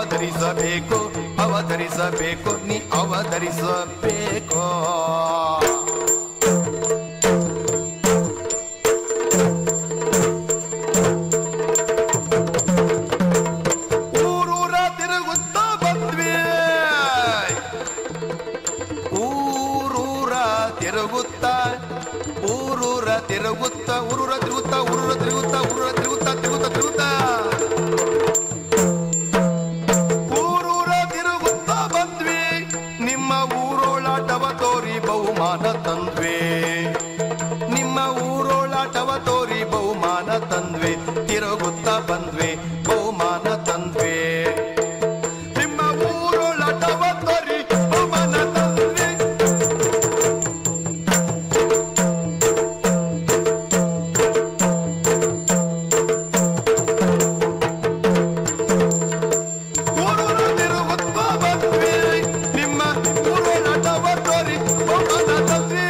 ಅವತರಿಸಬೇಕು ಅವತರಿಸಬೇಕು ನೀ ಅವತರಿಸಬೇಕು ಊರೂರ ತಿರುಗುತ್ತಾ ಬಂದ್ವಿ ಊರೂರ ತಿರುಗುತ್ತಾ ಊರೂರ ತಿರುಗುತ್ತಾ ಊರೂರ ತಿರುಗುತ್ತಾ ಊರೂರ ತಿರುಗುತ್ತಾ ಊರೂರ ತಿರುಗುತ್ತಾ ತಿರುಗುತ್ತಾ ತಿರುಗುತ್ತಾ ಊರೂರ ತಿರುಗುತ್ತಾ ಬಂದ್ವಿ ನಿಮ್ಮ ಊರೋಳಾಟವ ತೋರಿ ಬಹುಮಾನ ತಂದ್ವಿ ನಿಮ್ಮ ಊರೋಳಾಟವ ತೋರಿ ಬಹುಮಾನ ತಂದ್ವಿ ತಿರುಗುತ್ತಾ ಬಂದ್ವಿ ಬಹುಮಾನ ತಂದ್ವಿ ನಿಮ್ಮ ಊರೋಳಾಟವ ತೋರಿ ಬಹುಮಾನ ತಂದ್ವಿ ಊರೂರ ತಿರುಗುತ್ತಾ ಬಂದ್ವಿ ನಿಮ್ಮ ಊರೋಳಾಟವ ತೋರಿ ಬಹುಮಾನ ತಂದ್ವಿ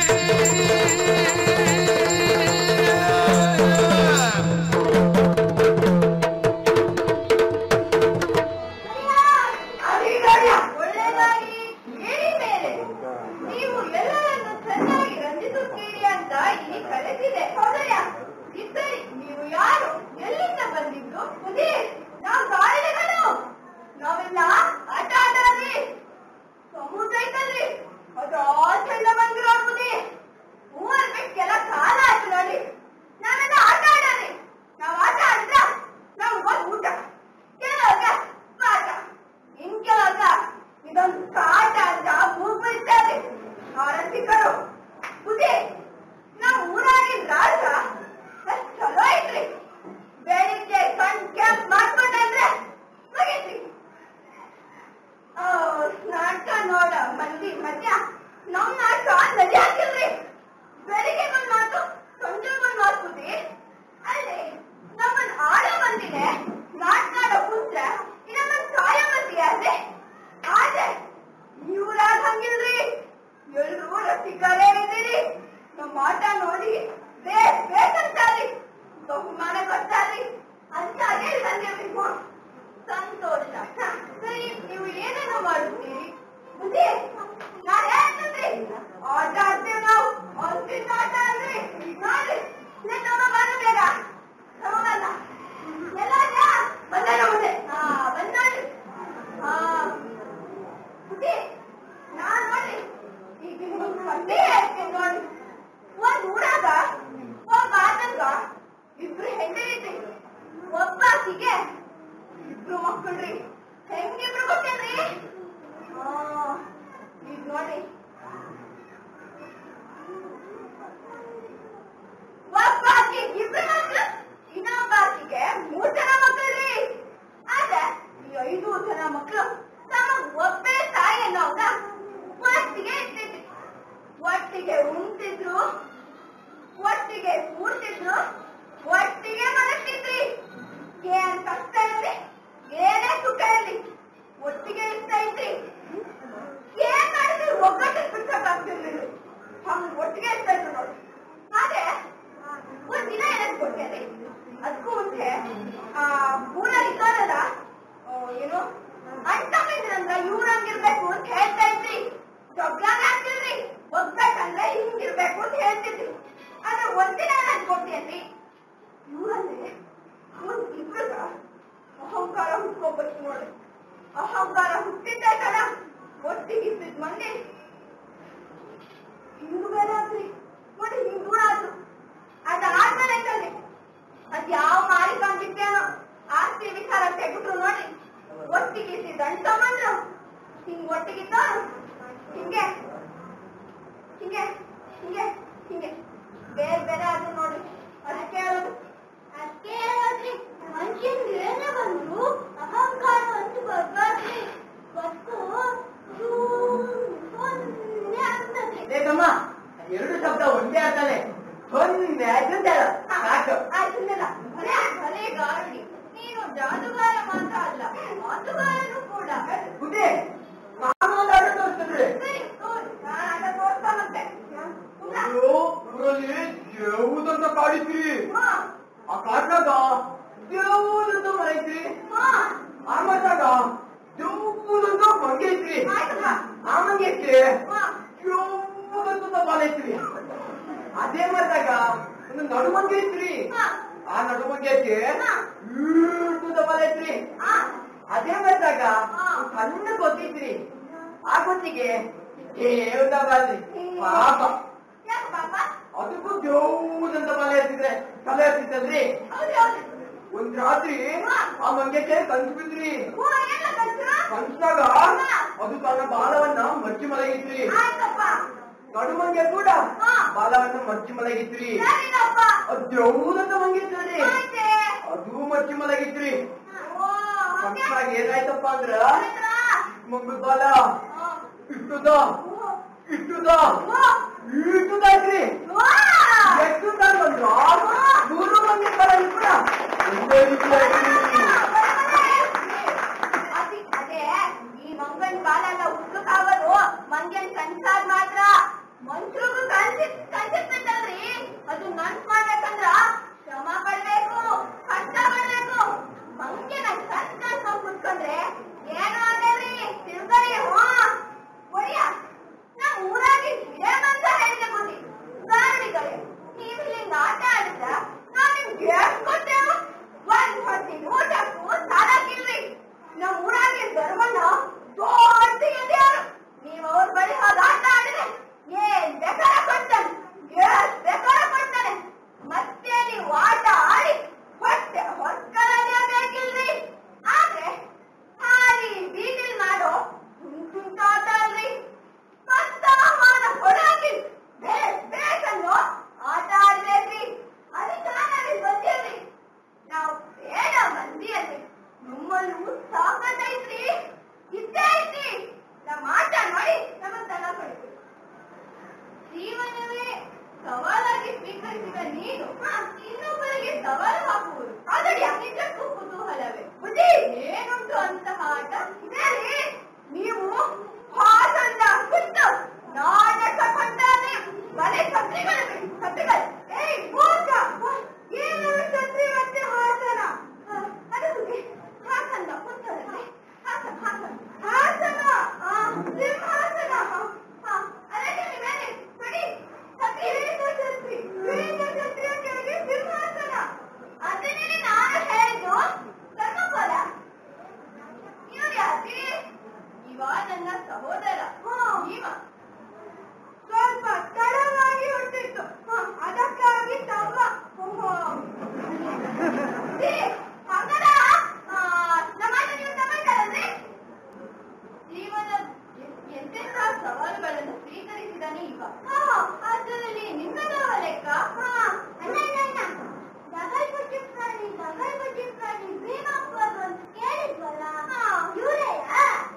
ಒಳ್ಳೆಯದಾಗಿ ಹೇಳಿ ಮೇಲೆ ನೀವು ಎಲ್ಲರನ್ನು ಚೆನ್ನಾಗಿ ರಂಜಿಸುತ್ತೀರಿ ಅಂತ ಇಲ್ಲಿ ಕಲಿಸಿದೆ ಹೌದಯ್ಯ ಇದ್ದರಿ ನೀವು ಯಾರು ಎಲ್ಲಿಂದ ಬಂದಿದ್ದು ಬುದ್ಧಿ ನಾವು ಗಾಳಿಗಳು ನಾವೆಲ್ಲ ಆಟ ಆಡಲಿ ಸಮುದ್ರ ಐತಲ್ರಿ ಅದು ಆಚೆಲ್ಲ ಬಂದಿರೋ ಬುದ್ಧಿ ಮೂವರ್ ಬೆಕ್ಕೆಲ್ಲ ಕಾಲ ಆಯ್ತು ನೋಡಿ ನಾವೆಲ್ಲ ಆಟ ಆಡಲಿ ನಾವು ಆಟ ಆಡಿದ್ರ ನಾವು ಒಂದು ಊಟ ಕೆಲವಾಗ ಪಾಠ ಇನ್ ಕೆಲವಾಗ ಇದೊಂದು ಕಾಟ ಅಂತ ಮೂಗ್ಬಿಡ್ತಾರೆ ಆರಂಭಿಕರು ಬುದ್ಧಿ ನಾವು ಊರಾಗಿನ ರಾಜ ಅಷ್ಟ್ ಚಲೋ ಐತ್ರಿ ಬೆಳಿಗ್ಗೆ ಕಣ್ ಕ್ಯಾಂಪ್ ಮಾಡ್ಕೊಂಡ್ರೆ ಮುಗೀತ್ರಿ ಆ, ನಾಟಕ ನೋಡ ಮಂದಿ ಮಧ್ಯ ನಮ್ ನಾಟಕ ನದಿ ಹಾಕಿಲ್ರಿ ಬೆಳಿಗ್ಗೆ ಒಂದ್ ಮಾತು ಸಂಜೆಗೊಂದ್ ಮಾತು ಬುದ್ಧಿ ಅಲ್ಲೇ ನಮ್ಮನ್ ಆಡೋ ಮಂದಿನೇ ನಾಟಕ ಆಡೋ ಕುಂತ್ರೆ ಇನ್ನೊಂದ್ ಸಾಯ ಮಂದಿ ಅಲ್ಲೇ ಆದ್ರೆ ಇವ್ರಾಗ ಹಂಗಿಲ್ರಿ ಎಲ್ರೂ ರಸಿಕರೇ ಇದ್ದೀರಿ ನಮ್ಮ ಆಟ ನೋಡಿ ಬೇಸ್ ಬೇಕಂತಾರಿ ಬಹುಮಾನ ಕೊಡ್ತಾರಿ ಅಂತ ಅದೇ ಬಂದಿರ್ರಿ ಸಂತೋಷ ಹ, ಸರಿ ನೀವು ಏನೇನೋ ಮಾಡುತ್ತೀರಿ ಬುದ್ಧಿ ನಾನ್ ಹೇಳ್ತೀನಿ ಆಟ ಆಡ್ತೇವೆ ನಾವು ಅಂತಿದ್ದ ಆಟ ಅಲ್ರಿ ನೋಡ್ರಿ ನಮ್ಮ ಬಾರ ಬೇಗ ನಮ್ಮ ಬಲ್ಲ ಎಲ್ಲ ಬಂದ ಮುಂದೆ ಹಾ ಬಂದ ನೋಡ್ರಿ ಹಾ ಬುದ್ಧಿ ನಾನ್ ನೋಡ್ರಿ ಈಗ ನಿಮ್ಗ್ ಒಂದೇ ಹೇಳ್ತೀನಿ ನೋಡಿ ಒಂದ್ ಊರಾಗ ಒಬ್ಬ ಆತಂಗ ಇಬ್ರು ಹೆಂಡತಿ ಒಬ್ಬ ಆಕಿಗೆ ಇಬ್ರು ಮಕ್ಕಳ್ರಿ ಹೆಂಗಿಬ್ರು ಗೊತ್ತೇನ್ರಿ ಆ, ಈಗ ನೋಡಿ ಒಬ್ಬ ಆಕಿಗೆ ಇಬ್ರು ಮಕ್ಕಳು ಇನ್ನೊಬ್ಬ ಆಕಿಗೆ ಮೂರ್ ಜನ ಮಕ್ಕಳ್ರಿ ಆದ್ರೆ ಈ ಐದು ಜನ ಮಕ್ಕಳು ತಮ್ಮ ಒಬ್ಬೇ ತಾಯಿ ಅನ್ನೋದ ಒಟ್ಟಿಗೆ ಇರ್ತಿದ್ರು ಒಟ್ಟಿಗೆ ಉಣ್ತಿದ್ರು ಒಟ್ಟಿಗೆ ಕೂಡ್ತಿದ್ರು ಒಟ್ಟಿಗೆ ಮಲಗ್ತಿದ್ರಿ ಏನ್ ಕಷ್ಟ ಇರಲಿ ಏನೇ ಸುಖ ಇರಲಿ ಒಟ್ಟಿಗೆ ಇರ್ತಾ ಇದ್ರಿ ಏನ್ ಮಾಡಿದ್ರು ಒಗ್ಗಟ್ಟು ಬಿಡ್ಸಕ್ಕಾಗ್ತಿರ್ಲಿಲ್ಲ ಹಂಗ್ ಒಟ್ಟಿಗೆ ಇರ್ತಾ ಇದ್ರು ನೋಡಿ ಆದ್ರೆ ಒಂದ್ ದಿನ ಏನಂತ ಕೊಟ್ಟೇರಿ ಅದಕ್ಕೂ ಮುಂಚೆ ಆ ಊರಲ್ಲಿ ಇದ್ದವರೆಲ್ಲ ಆ, ಏನು ಅಣ್ತಮ್ಮಿದ್ರಂದ್ರ ಇವ್ರ ಹಂಗಿರ್ಬೇಕು ಅಂತ ಹೇಳ್ತಾ ಇದ್ರಿ ಜಗ್ಲಾಗ ಆಗ್ತಿಲ್ರಿ ಒಗ್ಗಟ್ಟಂದ್ರೆ ಹಿಂಗಿರ್ಬೇಕು ಅಂತ ಹೇಳ್ತಿದ್ರಿ ಆದ್ರೆ ಒಂದಿನ ಏನಂತ ಕೊಟ್ಟೇನ್ರಿ ಇವ್ರಲ್ಲಿ ಒಂದ್ ಇಬ್ರಿಗ ಅಹಂಕಾರ ಹುಟ್ಕೊಬೇಕು ನೋಡಿ ಅಹಂಕಾರ ಹುಟ್ಟಿದ್ದೆ ಕಣ ಒಟ್ಟಿಗಿದ್ದಿದ್ ಮಂದಿ ಹಿಂದೂ ಬೇರೆ ಆದ್ರಿ ನೋಡಿ ಹಿಂದೂ ಆದ್ರು ಅದಾದ್ಮೇಲೆ ಐತಲ್ರಿ ಅದ್ ಯಾವ ಮಾರಿ ಕಂಡಿದ್ದೇನೋ ಆಸ್ತಿ ವಿಚಾರ ತೆಗೆದ್ರು ನೋಡಿ ಒಟ್ಟಿಗಿದ್ದಿದ್ದ ಅಂತ ಬಂದ್ರು ಹಿಂಗ್ ಒಟ್ಟಿಗಿದ್ದವ್ರು ಹಿಂಗೆ ಹಿಂಗೆ ಹಿಂಗೆ ಹಿಂಗೆ ಬೇರೆ ಬೇರೆ ಆದ್ರು ನೋಡಿ ಅದಕ್ಕೆ ಹೇಳೋದು ಅದಕ್ಕೆ ಹೇಳೋದ್ರಿ ಮನುಷ್ಯನ್ ಏನೇ ಬಂದ್ರು ಅಹಂಕಾರ ಅಂತ ಬರ್ಬಾರ್ದ್ರಿ ಬಸ್ಸು ಸೊನ್ನೆ ಆಗ್ತದ್ರಿ ಬೇಕಮ್ಮ ಎರಡು ಶಬ್ದ ಒಂದೇ ಆಗ್ತಾನೆ ಸೊನ್ನೆ ಅಂತ ಹೇಳು. ಸಾಕು ಆಯ್ತಿಲ್ಲ ಭಲೇ ಭಲೇ ಗಾರುಡಿ ನೀನು ಜಾದುಗಾರ ಮಾತ್ರ ಅಲ್ಲ ಮಾತುಗಾರನು ಕೂಡ ಬುದ್ಧಿ ನಾನು ಒಂದು ಆಟ ತೋರಿಸ್ತೀನಿ ಸರಿ ತೋರು ನಾನು ಆಟ ತೋರ್ಸ್ತಾನಂತೆ ಅಯ್ಯೋ ಊರಲ್ಲಿ ದೇವುದಂತ ಕಾಡಿದ್ರಿ ಹಾ ಆ ಕಾಡ್ನಾಗ ದೇವುದಂತ ಮರೈತ್ರಿ ಹಾ ಆ ಮಠಾಗ ಆ ಮಂಗ್ಯಕ್ಕೆ ಹಾ. ಯೋಗಂತ ಬಾಲ ಇತ್ರಿ ಅದೇ ಮಾಡಿದಾಗ ಒಂದು ನಡುಮಂಗೆ ಇತ್ರಿ ಹಾ. ಆ ನಡುಮಂಗ್ಯಕ್ಕೆ ಹಾ. ಈಟುದ ಬಾಲ ಇತ್ರಿ ಆ, ಅದೇ ಮಾಡಿದಾಗ ಹಾ. ಸಣ್ಣ ಗೊತ್ತಿತ್ರಿ ಆ ಗೊತ್ತಿಗೆ ದೇವದ ಬಾಲ್ರಿ ಪಾಪ ಯಾಕೆ ಪಾಪ ಅದಕ್ಕೂ ದೇವ್ದಂತ ಬಾಲ ಇರ್ತಿದ್ರೆ ತಲೆ ಇರ್ತಿತ್ತಲ್ರಿ ಹೌದು ಹೌದು ಒಂದ್ ರಾತ್ರಿ ಆ ಮಂಗ್ಯಕ್ಕೆ ಕನ್ಸು ಬಿದ್ರಿ ಓ ಎಲ್ಲ ಕಲ್ಸ್ರು? ಕನ್ಸ್ದಾಗ ಅದು ತನ್ನ ಬಾಲವನ್ನ ಮಚ್ಚಿ ಮಲಗಿತ್ರಿ ಆಯ್ತಪ್ಪ ಕಡು ಮಂಗೆ ಕೂಡ ಹಾ. ಬಾಲವನ್ನ ಮಚ್ಚಿ ಮಲಗಿತ್ರಿ ಸರಿನಪ್ಪ ಅದು ದೇವ್ದಂತ ಮಂಗೆ ಇತ್ತಲ್ರಿ ಆಯ್ತೆ ಅದು ಮಚ್ಚಿ ಮಲಗಿತ್ರಿ ಓ ಹಂಗೆ ಕನ್ಸಾಗ ಏನಾಯ್ತಪ್ಪ ಅಂದ್ರ ಆಯ್ತಾ? ಮಗದ ಬಾಲ ಹಾ. ಇಷ್ಟುದ ಓ, ಇಷ್ಟುದ ಓ, ಇಷ್ಟುದಾಯ್ತ್ರಿ ಓ. ಎಷ್ಟು ಬಂದ್ರ ಮೂರು ಮಂದಿ ಬರ ಕೂಡ ಒಂದೇ ರೀತಿ ಆಯ್ತ್ರಿ. ಅದಿ- ಅದೇ ಈ ಮಂಗನ್ ಬಾಲ ಎಲ್ಲ ಉದ್ದುಕಾಗೋದು ಮಂಗನ್ ಕನ್ಸಾದ್ ಮಾತ್ರ ಮನ್ಸ್ರಿಗೂ ಕನ್ಸಿ ಕನ್ಸಿರ್ತೈತಲ್ರಿ ಅದು ನನ್ಸ್ ಮಾಡ್ಬೇಕಂದ್ರ ಶ್ರಮ ಪಡ್ಬೇಕು ಕಷ್ಟ ಪಡ್ಬೇಕು ಮಂಗನ ಕಣ್ ಕಣ್ಕೊಂಡ್ ಕುತ್ಕೊಂಡ್ರೆ ಏನು ಆಗಲ್ರಿ ತಿಳ್ಕೊಳ್ಳಿ ಹ್ಞೂ ಒಡಿಯ ನಮ್ ಊರಾಗಿ ಇದೇ ಮಂತ್ರ ಹೇಳಿದೆ ಬುದ್ಧಿ ಉದಾಹರಣೆಗಳೇ ನೀವು ಹಿಂಗ ಆಟ ಆಡಿದ್ರ ನಾವ್ ನಿಮ್ಗೆ ಹೇಳ್ಕೊಟ್ಟೆವು ಒಂದ್ ಹೊತ್ತಿನ ಊಟಕ್ಕೂ ಸಾಲಾಗಿಲ್ರಿ ನಮ್ ಊರಾಗೆ ಧರ್ಮಣ್ಣ ದೊಡ್ಡ ಎದೆಯವರು ನೀವ್ ಅವ್ರ ಬಳಿ ಹೋಗಿ ಆಟ ಆಡಿದ್ರೆ ಏನ್ ಬೇಕಾದ ಕೊಡ್ತಾನೆ ಎಷ್ಟ್ ಬೇಕಾದ ಕೊಡ್ತಾನೆ ಮತ್ತೆ ನೀವು ಆಟ ಆಡಿ ಹೊಟ್ಟೆ ಹೊಸ್ಕರದೇ ಬೇಕಿಲ್ರಿ ಆದ್ರೆ ಹಾರಿ ಬೀದಿಲ್ ಮಾಡೋ ತುಂಟ ಆಟ ಅಲ್ರಿ ಕಷ್ಟಮಾನ ಹೊಡಾಕಿ ಬೇಸ್ ಬೇಕನ್ನೋ ಆಟ ಆಡ್ಬೇಕ್ರಿ ಅದಕ್ಕೆ ನಾನಲ್ಲಿ ಬಂದಿರ್ರಿ ನಾವು ಬೇಡ ಮಂದಿಯಲ್ಲಿ ನಿಮ್ಮಲ್ಲೂ ಸಾಕತ್ತೈತ್ರಿ ಇದ್ದೇ ಐತಿ ನಮ್ಮ ಆಟ ನೋಡಿ ನಮಗ್ ತಲ ಕೊಡ್ತೀವಿ ಜೀವನವೇ ಸವಾಲಾಗಿ ಸ್ವೀಕರಿಸಿದ ನೀನು ಹ, ಇನ್ನೊಬ್ಬರಿಗೆ ಸವಾಲು ಹಾಕುವುದು ಆದರೆ ನಿಜಕ್ಕೂ ಕುತೂಹಲವೇ ಬುದ್ಧಿ ಏನುಂಟು ಅಂತಹ ಆಟ ಇದೇರಿ ನೀವು ಹಾಸಂದ ಕುಟ್ಟು ನಾಟಕ ಕೊಂಡಾನೆ ಬಲೆ ಛತ್ರಿಗಳು ಬಿಡಿ, ಛತ್ರಿಗಳು ಏಯ್ ಮೂರ್ಖ ಏನು ಛತ್ರಿ ಮತ್ತೆ ಹಾಸನ ಹ, ಅದು ಬುದ್ಧಿ ಹಾಸನ ಕುಟ್ಟರಲ್ಲಿ ಹಾಸನ ಹಾಸನ ಹಾಸನ ಆ, ಸಿಂಹಾಸನ ಹ, ಹ, ಅದಕ್ಕೆ ನೀವೇನೆ ಬಿಡಿ ಛತ್ರಿ ಹಿಡಿದ ಛತ್ರಿ ಹಿಡಿದ ಛತ್ರಿಯ ಕೆಳಗೆ ಸಿಂಹಾಸನ ಅದನ್ನೇ ನಾನು ಹೇಳಿದ್ದು ಧರ್ಮಫಲ ಇವ್ರು ಯಾಕೆ ಇವ ನನ್ನ ಸಹೋದರ ಇವ ಸ್ವಲ್ಪ ತಡವಾಗಿ ಹೊರಟಿತ್ತು ಅದಕ್ಕಾಗಿ ತವ ಹಾಗಾದ ನಮ್ಮ ನೀವು ತಗೊಂಡಾರಲ್ರಿ ಜೀವನ ಎಂತೆಂಥ ಸವಾಲುಗಳನ್ನು ಸ್ವೀಕರಿಸಿದಾನೆ ಇವ ಅದರಲ್ಲಿ ನಿನ್ನದವ ಲೆಕ್ಕ ಅಣ್ಣ ಅಣ್ಣ ದಗಲ್ ಬುಟ್ಟಿ ಪ್ರಾಣಿ ದಗಲ್ ಬುಟ್ಟಿ ಪ್ರಾಣಿ ಭೀಮಪ್ಪ ಅಂತ ಕೇಳಿದ್ವಲ್ಲ ಇವರೆಯ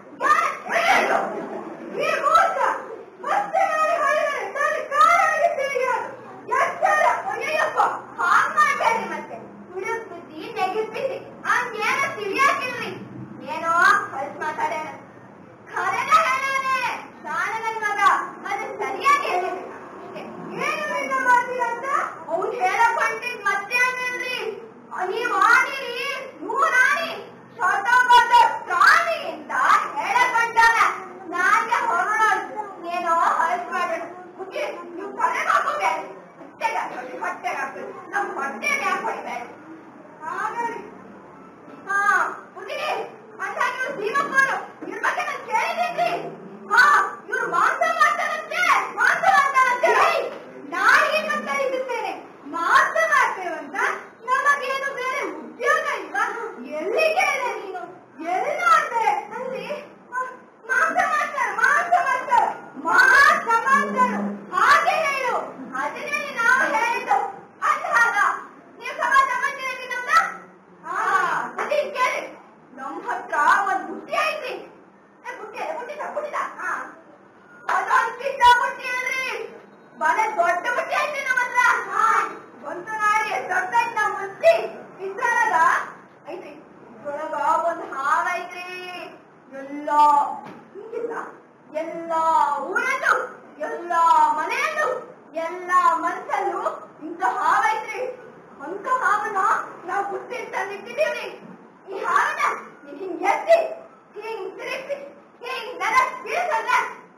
ಈ ಮೂರ್ಖ ಮತ್ತೆ ಮಾಡಿ ಹೊಡೆದರೆ ತಾನು ಕಾಲಾಗಿ ತಿಳಿಯೋದು ಎಚ್ಚರ ಅಯ್ಯಪ್ಪ ಹಾಗ್ ಮಾಡ್ಬೇಡ್ರಿ ಮತ್ತೆ ಹುಡುಕ್ ಬುದ್ಧಿ ನೆಗಿಸ್ಬಿಸಿ ಹಂಗೇನ ತಿಳಿಯಾಕಿಲ್ರಿ ಏನೋ ಹೊಲ್ಸ್ ಮಾತಾಡ್ಯಾನ ಖರೇನ ಹೇಳೋನೆ ಶಾಣ ನನ್ ಮಗ ಅದು ಸರಿಯಾಗಿ ಹೇಳಿದೆ ಏನು ಬೇಡ ಮಾಡ್ತೀರ ಅಂತ ಅವ್ನು ಹೇಳಕೊಂಡಿದ್ ಮತ್ತೆ ಅನ್ನಲ್ರಿ ನೀವ್ ಆಡಿರಿ ನೂರ್ ಆಡಿ ಶತಪಥ ಪ್ರಾಣಿ ಅಂತ ಹೇಳಕೊಂಡಾನ ನಾನೇ ಹೊರಡೋದು ಏನೋ ಹೊಲ್ಸ್ ಮಾಡೋಣ ಮುಗಿ ನೀವು ಕೊನೆಗೆ ಹಾಕೋಬೇಡಿ ಹೊಟ್ಟೆಗೆ ಹಾಕೊಳ್ಳಿ ಹೊಟ್ಟೆಗೆ ಹಾಕೊಳ್ಳಿ ನಮ್ ಹೊಟ್ಟೆಗೆ ಯಾಕೆ ಹೊಡಿಬೇಡಿ ಹಾಗಾಗಿ ಹಾ ಮುಗಿರಿ ಅಂತ ಇವ್ರು ಭೀಮಪ್ಪರು ಇವ್ರ ಬಗ್ಗೆ ನಾನು ಕೇಳಿದ್ದೀನಿ ಹಾ ಇವ್ರು ಮಾಂಸ ಮಾಡ್ತಾರಂತೆ ಮಾಂಸ ಮಾಡ್ತಾರಂತೆ ನಾಯಿಗೆ ಕಲಿಸುತ್ತೇನೆ ಮಾಂಸ ಮಾಡ್ತೇವಂತ ನಮಗೇನು ಬೇರೆ ಉದ್ಯೋಗ ಇಲ್ವಾ ಎಲ್ಲಿ ಕೇಳಿದೆ ನೀನು ಎಲ್ಲಿ ನೋಡ್ದೆ ಅಲ್ಲಿ ಆ, ಮಾಂಸ ಮಾಡ್ತಾರೆ ಮಾಂಸ ಮಾಡ್ತಾರೆ ಮಾಂಸ ಮಾಡ್ತಾರೆ ಹಾಗೆ ಹೇಳು ಅದನ್ನೇ ನಾವು ಹೇಳಿದ್ದು ಅಂದಾಗ ನೀವು ಸಮಾಜ ತಗೊಂಡಿದ್ದೀರಿ ನಮ್ನ ಹಾ ಬುದ್ಧಿ ಕೇಳಿ ನಮ್ ಹತ್ರ ಒಂದ್ ಬುಟ್ಟಿ ಐತಿ ಏ, ಬುಟ್ಟಿ ಅಲ್ಲ, ಬುಟ್ಟಿದ ಬುಟ್ಟಿದ ಹಾ ಅದೊಂದ್ ಚಿಕ್ಕ ಬುಟ್ಟಿ ಅಲ್ರಿ ಬಲೆ ದೊಡ್ಡ ಬುಟ್ಟಿ ಐತಿ ನಮ್ಮ ಹತ್ರ ಹಾ ಬಂತು ನಾಡಿ ದೊಡ್ಡೈತ್ ನಮ್ ಬುಟ್ಟಿ ಇದ್ರೊಳಗ ಐತ್ರಿ ಇದ್ರೊಳಗ ಒಂದ್ ಹಾವ ಐತ್ರಿ ಎಲ್ಲ ಹಿಂಗಿಲ್ಲ ಎಲ್ಲ ಊರದ್ದು ಎಲ್ಲ ಮನೆಯದ್ದು ಎಲ್ಲ ಮನಸ್ಸಲ್ಲೂ ಇಂಥ ಹಾವೈತ್ರಿ ಅಂತ ಹಾವನ್ನ ನಾವು ಬುತ್ತಿ ತಂದಿಟ್ಟಿದೀವಿ ಈ ಹಾವನ್ನ ನೀವ್ ಹಿಂಗ್ ಎತ್ತಿ ಹಿಂಗ್ ತಿರುಗಿಸಿ ಹಿಂಗ್ ನೆಲ ಬೀಳ್ಸಂದ್ರೆ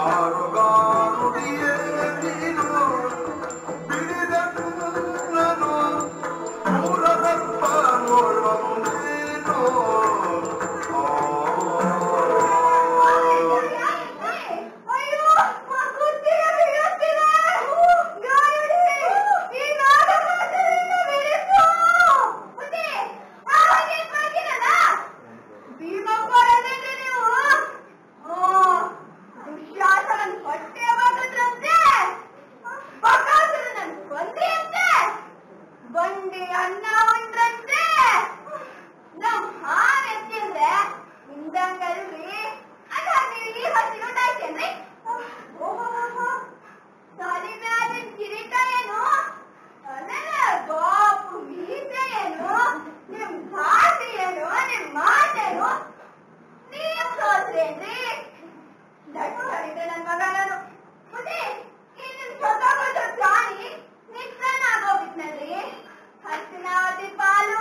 ಮಾರುಗಾರುಡಿಯೇ ನೀನು ಬಿಡಿದನು ಮೂರದಪ್ಪ ನೋಡುವಂದೇನು ಅಯ್ಯೋ ಮಗುತ್ತಿಗೆ ಬೀಳುತ್ತಿದೆ ಗಾರುಡಿ ಈ ನಾಗರಾಜನಿಂದ ಬಿಡಿಸು ಮತ್ತೆ ಹಾಗೆ ಬಾಗಿನಲ್ಲ ಭೀಮಪ್ಪರನ್ನೇ ನೀವು ಓ ದುಶ್ಯಾಸನನ್ ಹೊಟ್ಟೆ ಬಗದ್ರಂತೆ ಬಕಾಸುರನನ್ ಕೊಂದ್ರಿಯಂತೆ ಬಂಡಿ ಅನ್ನ ಉಂಡ್ರಂತೆ ನಮ್ ಹಾವ್ ಎತ್ತಿದ್ರೆ ಹಿಂದಂಗಲ್ರಿ ಅದ ನೀವು ಈ ಹಸಿರು ಉಂಟಾಯ್ತೇನ್ರಿ ಓಹೋ ತಲೆ ಮ್ಯಾಲಿನ್ ಕಿರೀಟ ಏನು ಅದೆಲ್ಲ ಬಾಪು ಮೀಸೆ ಏನು ನಿಮ್ ಭಾಷೆ ಏನು ನಿಮ್ ಮಾತೇನು ನೀವ್ ಸೋತ್ರೇನ್ರಿ ದಟ್ಟು ಕಡಿದ್ರೆ ನನ್ ಮಗ ನಾನು ಮತ್ತೆ ಈ ನಿಮ್ ಸೊತ್ತಾಗೋದ್ರ ಪ್ರಾಣಿ ನಿತ್ಸನ್ನಾಗೋಗಿದ್ನಲ್ರಿ ಹಸಿನಾವತಿ ಪಾಲು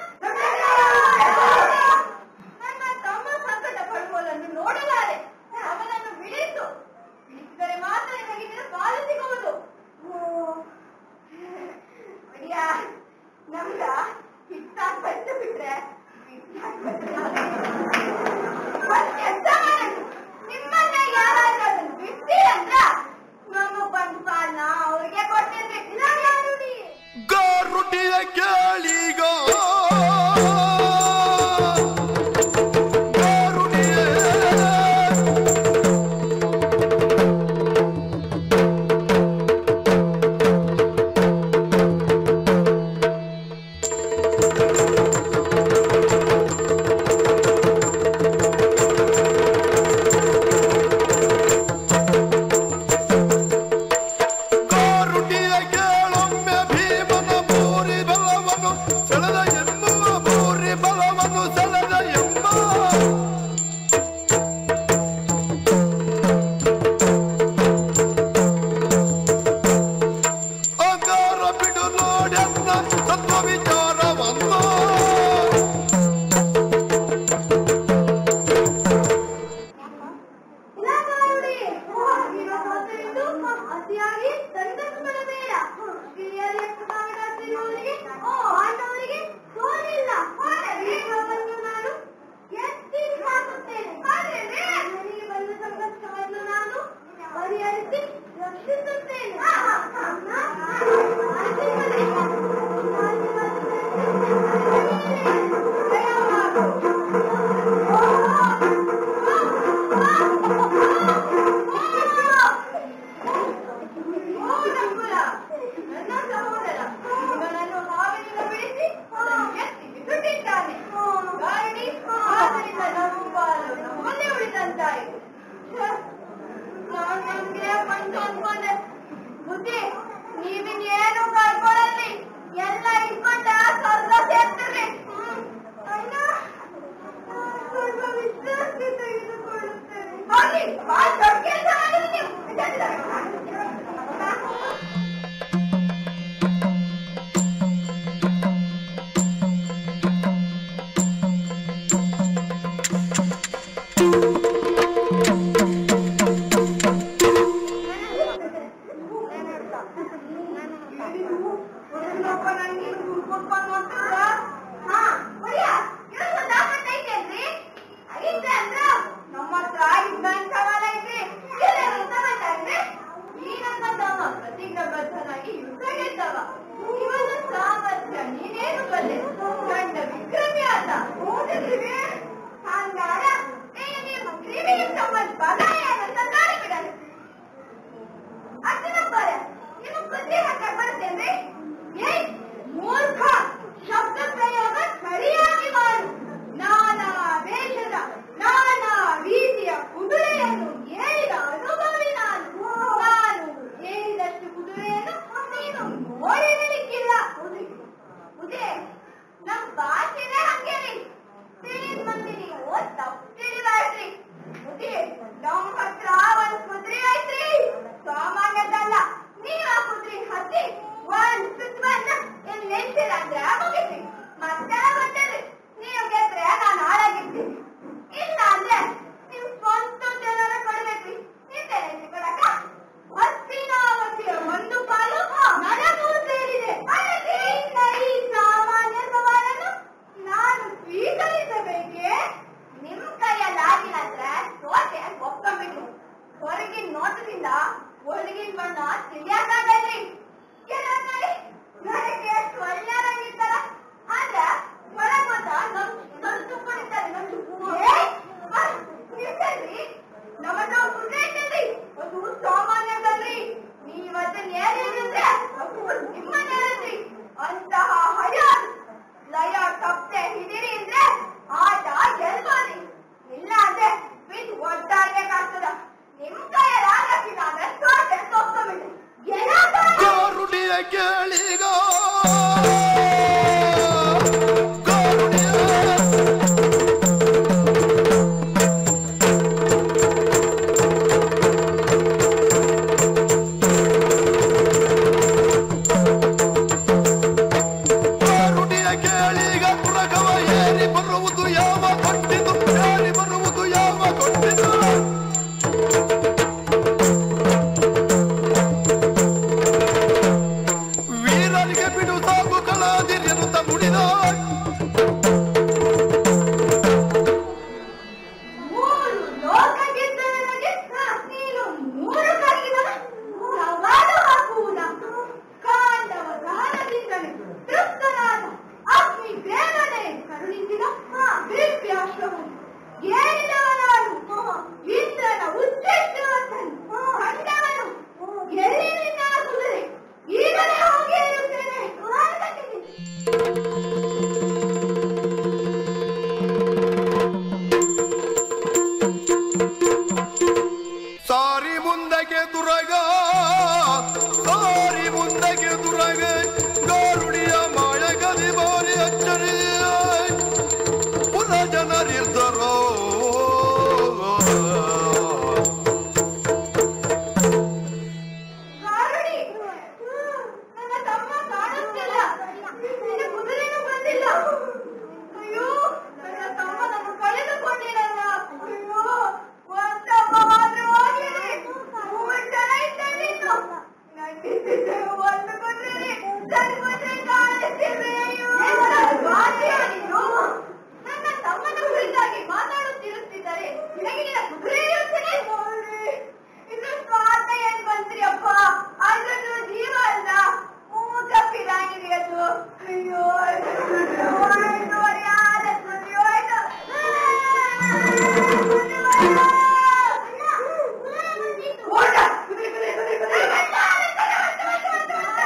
ನನ್ನ ತಮ್ಮ ಸಂಕಟ ಪಡುವುದನ್ನು ನೋಡಲಾರೆ ಅವನನ್ನು ಬಿಡಿಸು ಬಿಡಿಸಿದರೆ ಮಾತ್ರ ನಿಮಗೆ ಇದರ ಪಾಲು ಸಿಗುವುದು ಒಡಿಯ ನಮ್ಗ ಹಿಟ್ಟಾಗಿ ಬಚ್ಚು ಬಿಟ್ರೆ ಒಂದ್ ಕೆಲ್ಸ ಮಾಡೋದು. ನಿಮ್ಮನ್ನ ಯಾರಾದ್ರೂ ಅದನ್ನ ಬಿಟ್ಟು ನೋಟದಿಂದ ಒಳಗಿನ ಬಣ್ಣ ತಿಳಿಯಕ್ಕಾಗಲ್ರಿ ಏನಂತೇಳಿ ನನಗೆ ಎಷ್ಟು ಒಳ್ಳೆಯದಾಗಿರ್ತಾರ ಆದ್ರೆ ಒಳಗ್ ಮಾತ್ರ ನಮ್ ನಮ್ ತುಂಬಿರ್ತಾರೆ ನಮ್ ನಿಲ್ಸಲ್ರಿ ನಮ್ಮ ನಾವು ಸುಳ್ಳು ಹೇಳ್ತೇನ್ರಿ ಅದು ಸಾಮಾನ್ಯದಲ್ರಿ ನೀವ್ ಅದನ್ನ ಏನಿದ್ರೆ ಅದು ನಿಮ್ಮನೇನಲ್ರಿ ಅಂತಹ ಹಯ ಲಯ ತಪ್ಪದೆ ಹಿಡೀರಿ ಅಂದ್ರೆ ಆಟ ಗೆಲ್ಬೋದ್ರಿ ಇಲ್ಲ ಅಂದ್ರೆ ಬಿದ್ದು ಒದ್ದಾಡ್ಬೇಕಾಗ್ತದ ನಿಮ್ ಕೈಯಲ್ಲಿ ಆಗಕ್ಕಿಲ್ಲ ಅಂದ್ರೆ ಸೋತೆ ಸೋತ್ಕೊಂಡ್ಬಿಡ್ರಿ ಏನಾಗ್ತದೆ ಗಾರುಡಿಯ ಕೇಳಿಗ ಗಾರುಡಿಯ ಗಾರುಡಿಯ ಕೇಳಿಗ ಪುರಗವ ಏರಿ ಬರುವುದು ಯಾವ ಕೊಟ್ಟಿತು ಏರಿ ಬರುವುದು ಯಾವ ಕೊಟ್ಟಿತು ವೀರನಿಗೆ ಬಿಡು ಸಾಕು ಕಲಾದಿರ್ಯನುತ ನುಡಿದ ಮೂರು ಲೋಕ ಗೆದ್ದವನಿಗೆ ನೀನು ಮೂರು ಕರಗಿದವ ಸವಾಲು ಹಾಕುವುದ ಕಾಂಡವ ದಾನದಿಂದಲೇ ತೃಪ್ತನಾದ ಅಗ್ನಿ ದೇವನೇ ಕರುಣಿಸಿದ ದಿವ್ಯಾಶ್ರಮವನ್ನು ಏರಿದವ ನಾನು ಇಂದ್ರನ ಉಚ್ಚಷ್ಟವನ್ನನು ಕಂಡವನು ಎಲ್ಲಿ ನಿನ್ನ ಕುದುರೆ ಈಗಲೇ ಹೋಗಿ ಇರುತ್ತೇನೆ ಸಾರಿ ಮುಂದಕ್ಕೆ ದುರಗ ಸಾರಿ ಮುಂದಕ್ಕೆ ದುರಗ ಗಾರುಡಿಯ ಮಾಯ ಗದಿ ಬಾರಿ ಅಚ್ಚರಿ ಪುರ ಜನರಿದ್ದರೋ ಗಾರುಡಿ ನನ್ನ ತಮ್ಮ ಕಾಣುತ್ತಿಲ್ಲ ನಿನ್ನ ಕುದುರೆನೂ ಬಂದಿಲ್ಲ ಅಯ್ಯೋ ನನ್ನ ತಮ್ಮನನ್ನು ಕಳೆದುಕೊಂಡಿರಲ್ಲ ಅಯ್ಯೋ ಒಂದಮ್ಮ ಮಾತ್ರ ಹೋಗಿರಿ ಮೂರು ಜನ ಇದ್ದ ನೀನು ನಂಗಿದ್ದಿದ್ದೆ ಒಂದು ಕುದುರೆ ಸರಿ ಕುದುರೆ ಕಾಣಿಸ್ತಿಲ್ಲ ಅಯ್ಯೋ ಗಾಡಿಯ ನೀನು ನನ್ನ ತಮ್ಮನ ಕುರಿತಾಗಿ ಮಾತಾಡುತ್ತಿರುತ್ತಿದ್ದರೆ ನಿನಗೆ ನಿನ್ನ ಕುದುರೆ ಇರುತ್ತದೆ ಇನ್ನು ಸ್ವಾರ್ಥ ಏನ್ ಬಂದ್ರಿ ಅಪ್ಪ ಅದ್ರದ್ದು ಜೀವ ಅಲ್ಲ ಮೂಕ ಪಿರಾಗಿದೆ ಅದು ಅಯ್ಯೋ ಆಯ್ತು ನೋಡಿ ಆದಷ್ಟು ಅಯ್ಯೋ ಆಯ್ತು ಓಟ ಕುದುರೆ ಕುದುರೆ ಕುದುರೆ ಕುದುರೆ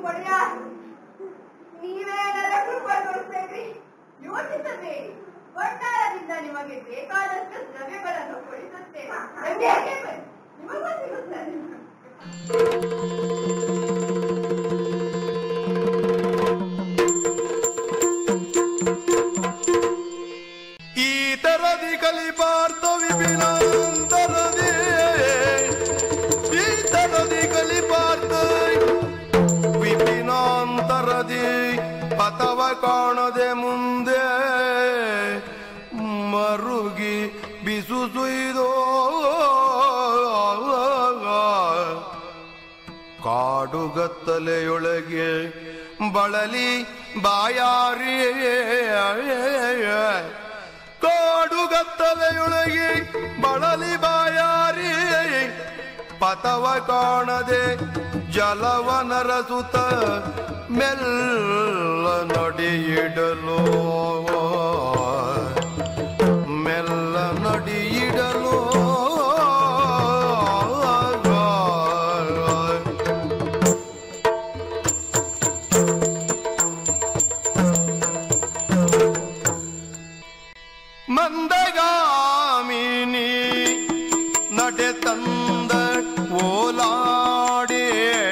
ಒಡೆಯ ನೀವೇ ನನ್ನ ಕೃಪೆ ಕೊಡಿಸ್ಬೇಕ್ರಿ ಯೋಚಿಸಬೇಡಿ ಒಟ್ಟಾರದಿಂದ ನಿಮಗೆ ಬೇಕಾದಷ್ಟು ದ್ರವ್ಯಗಳನ್ನು ಕೊಡಿಸುತ್ತೇನೆ ಬೇಕೇ ಬನ್ನಿ. ನಿಮಗೂ ಸಿಗುತ್ತದೆ ಈ ತರದಿ ಕಲಿಪಾರ್ಥ ವಿಪಿನಾಂತರದಿ ಈ ತರದಿ ಕಲಿಪಾರ್ಥ ವಿಪಿನಾಂತರದಿ ಪಥವ ಕಾಣದೆ ಮುಂದೆ ಮರುಗಿ ಬಿಸು ಸುಯ್ದೋ ಕಾಡುಗತ್ತಲೆಯೊಳಗೆ ಬಳಲಿ ಬಾಯಾರಿ ಕಾಡುಗತ್ತಲೆಯೊಳಗೆ ಬಳಲಿ ಬಾಯಾರಿ ಪಥವ ಕಾಣದೆ ಜಲವ ನರಸುತ್ತ ಮೆಲ್ಲ ನಡಿಯಿಡಲು ಮೆಲ್ಲ ನಡಿಯಿಡಲು ಮಂದಗಾಮಿನಿ ನಡೆ ತಂದ ಓಲಾಡಿ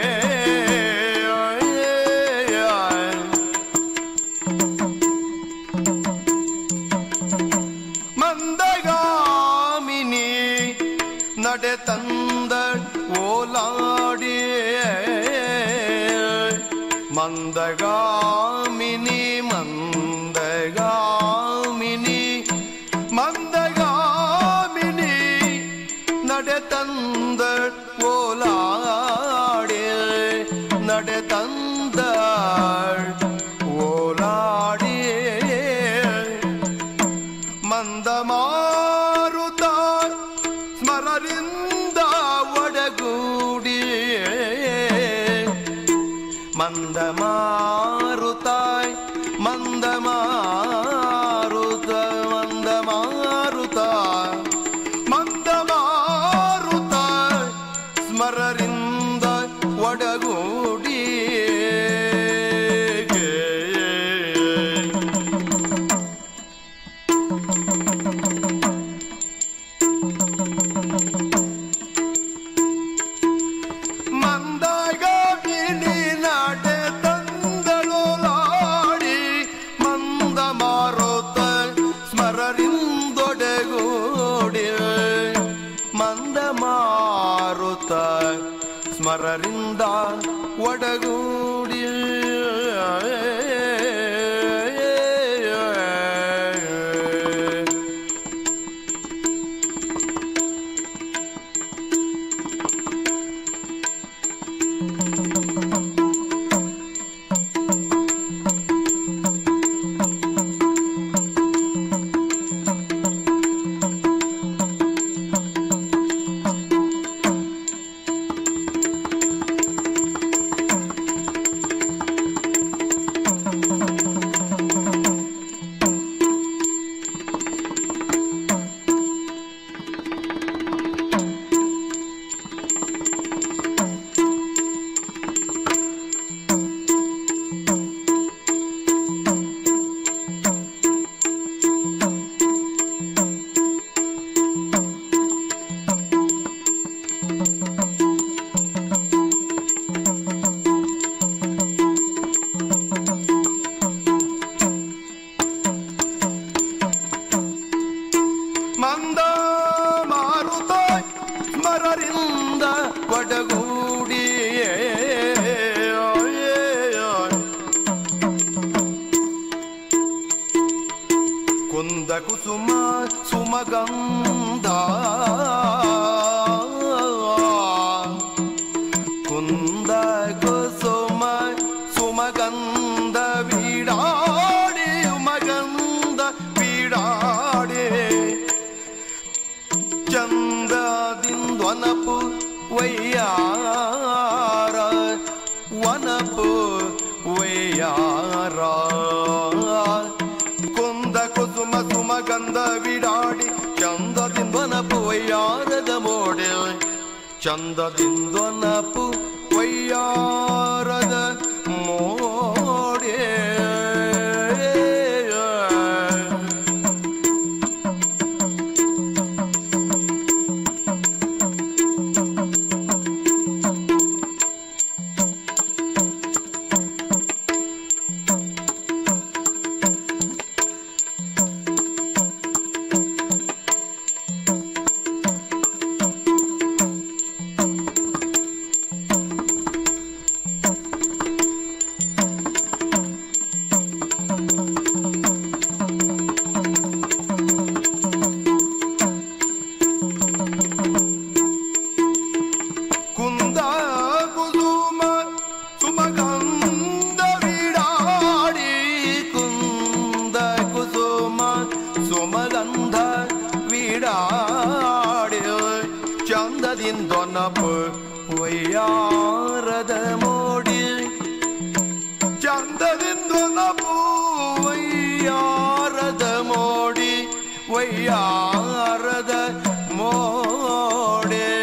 ಮಂದಗಾಮಿನಿ ನಡೆ ತಂದ ಓಲಾಡಿ ಮಂದಗಾಮಿನಿ ಮಂದಗಾಮಿನಿ ಮಂದಗಾಮಿನಿ ನಡೆ ತಂದ ಓಲಾಡಿ ನಡೆ ತಂದ ಓಲಾಡಿ ಮಂದ ಮಾರುತ ಸ್ಮರರಿಂದ ಒಡಗೂಡಿ ಮಂದ ಮಾರುತ ಮಂದ ಮಾರುತ ಮಂದ ಮಾರುತ ಮಂದ ಮಾರುತ ಸ್ಮರರಿಂದ ಒಡಗೂಡಿ ಮಂದಗಾಮಿನಿ ನಾಡೆ ತಂದಳೋಲಾಡಿ ಮಂದ ಮಾರುತ ಸ್ಮರರಿಂದೊಡೆಗೂಡಿ ಮಂದ ಮಾರುತ ಸ್ಮರರಿಂದ ಒಡಗೂಡಿ ಮಂದ ಮಾರುತ ಸ್ಮರರಿಂದ ಒಡಗೂಡಿ ಕುಂದ ಕುಸುಮ ಸುಮಗಂಧ ಕುಂದ ಕುಸುಮ ಸುಮಗಂಧ ವೀಡಾಡಿ ಮಗಂಧ ವೀಡಾಡಿ ಚಂದದಿಂದೊನಪು ವಯ್ಯಾರ ವನಪು ವಯ್ಯಾರ ಕುಂದ ಕುಸುಮ ಸುಮಗಂಧ ವಿಡಾಡಿ ಚಂದದಿಂದೊನಪು ವಯ್ಯಾರದ ಮೋಡೆ ಚಂದದಿಂದೊನಪು ವಯ್ಯಾರದ ವಯ್ಯಾರದ ಮೋಡಿ ಚಂದದಿಂದ ನಪು ವಯ್ಯಾರದ ಮೋಡಿ ವಯ್ಯಾರದ ಮೋಡೆ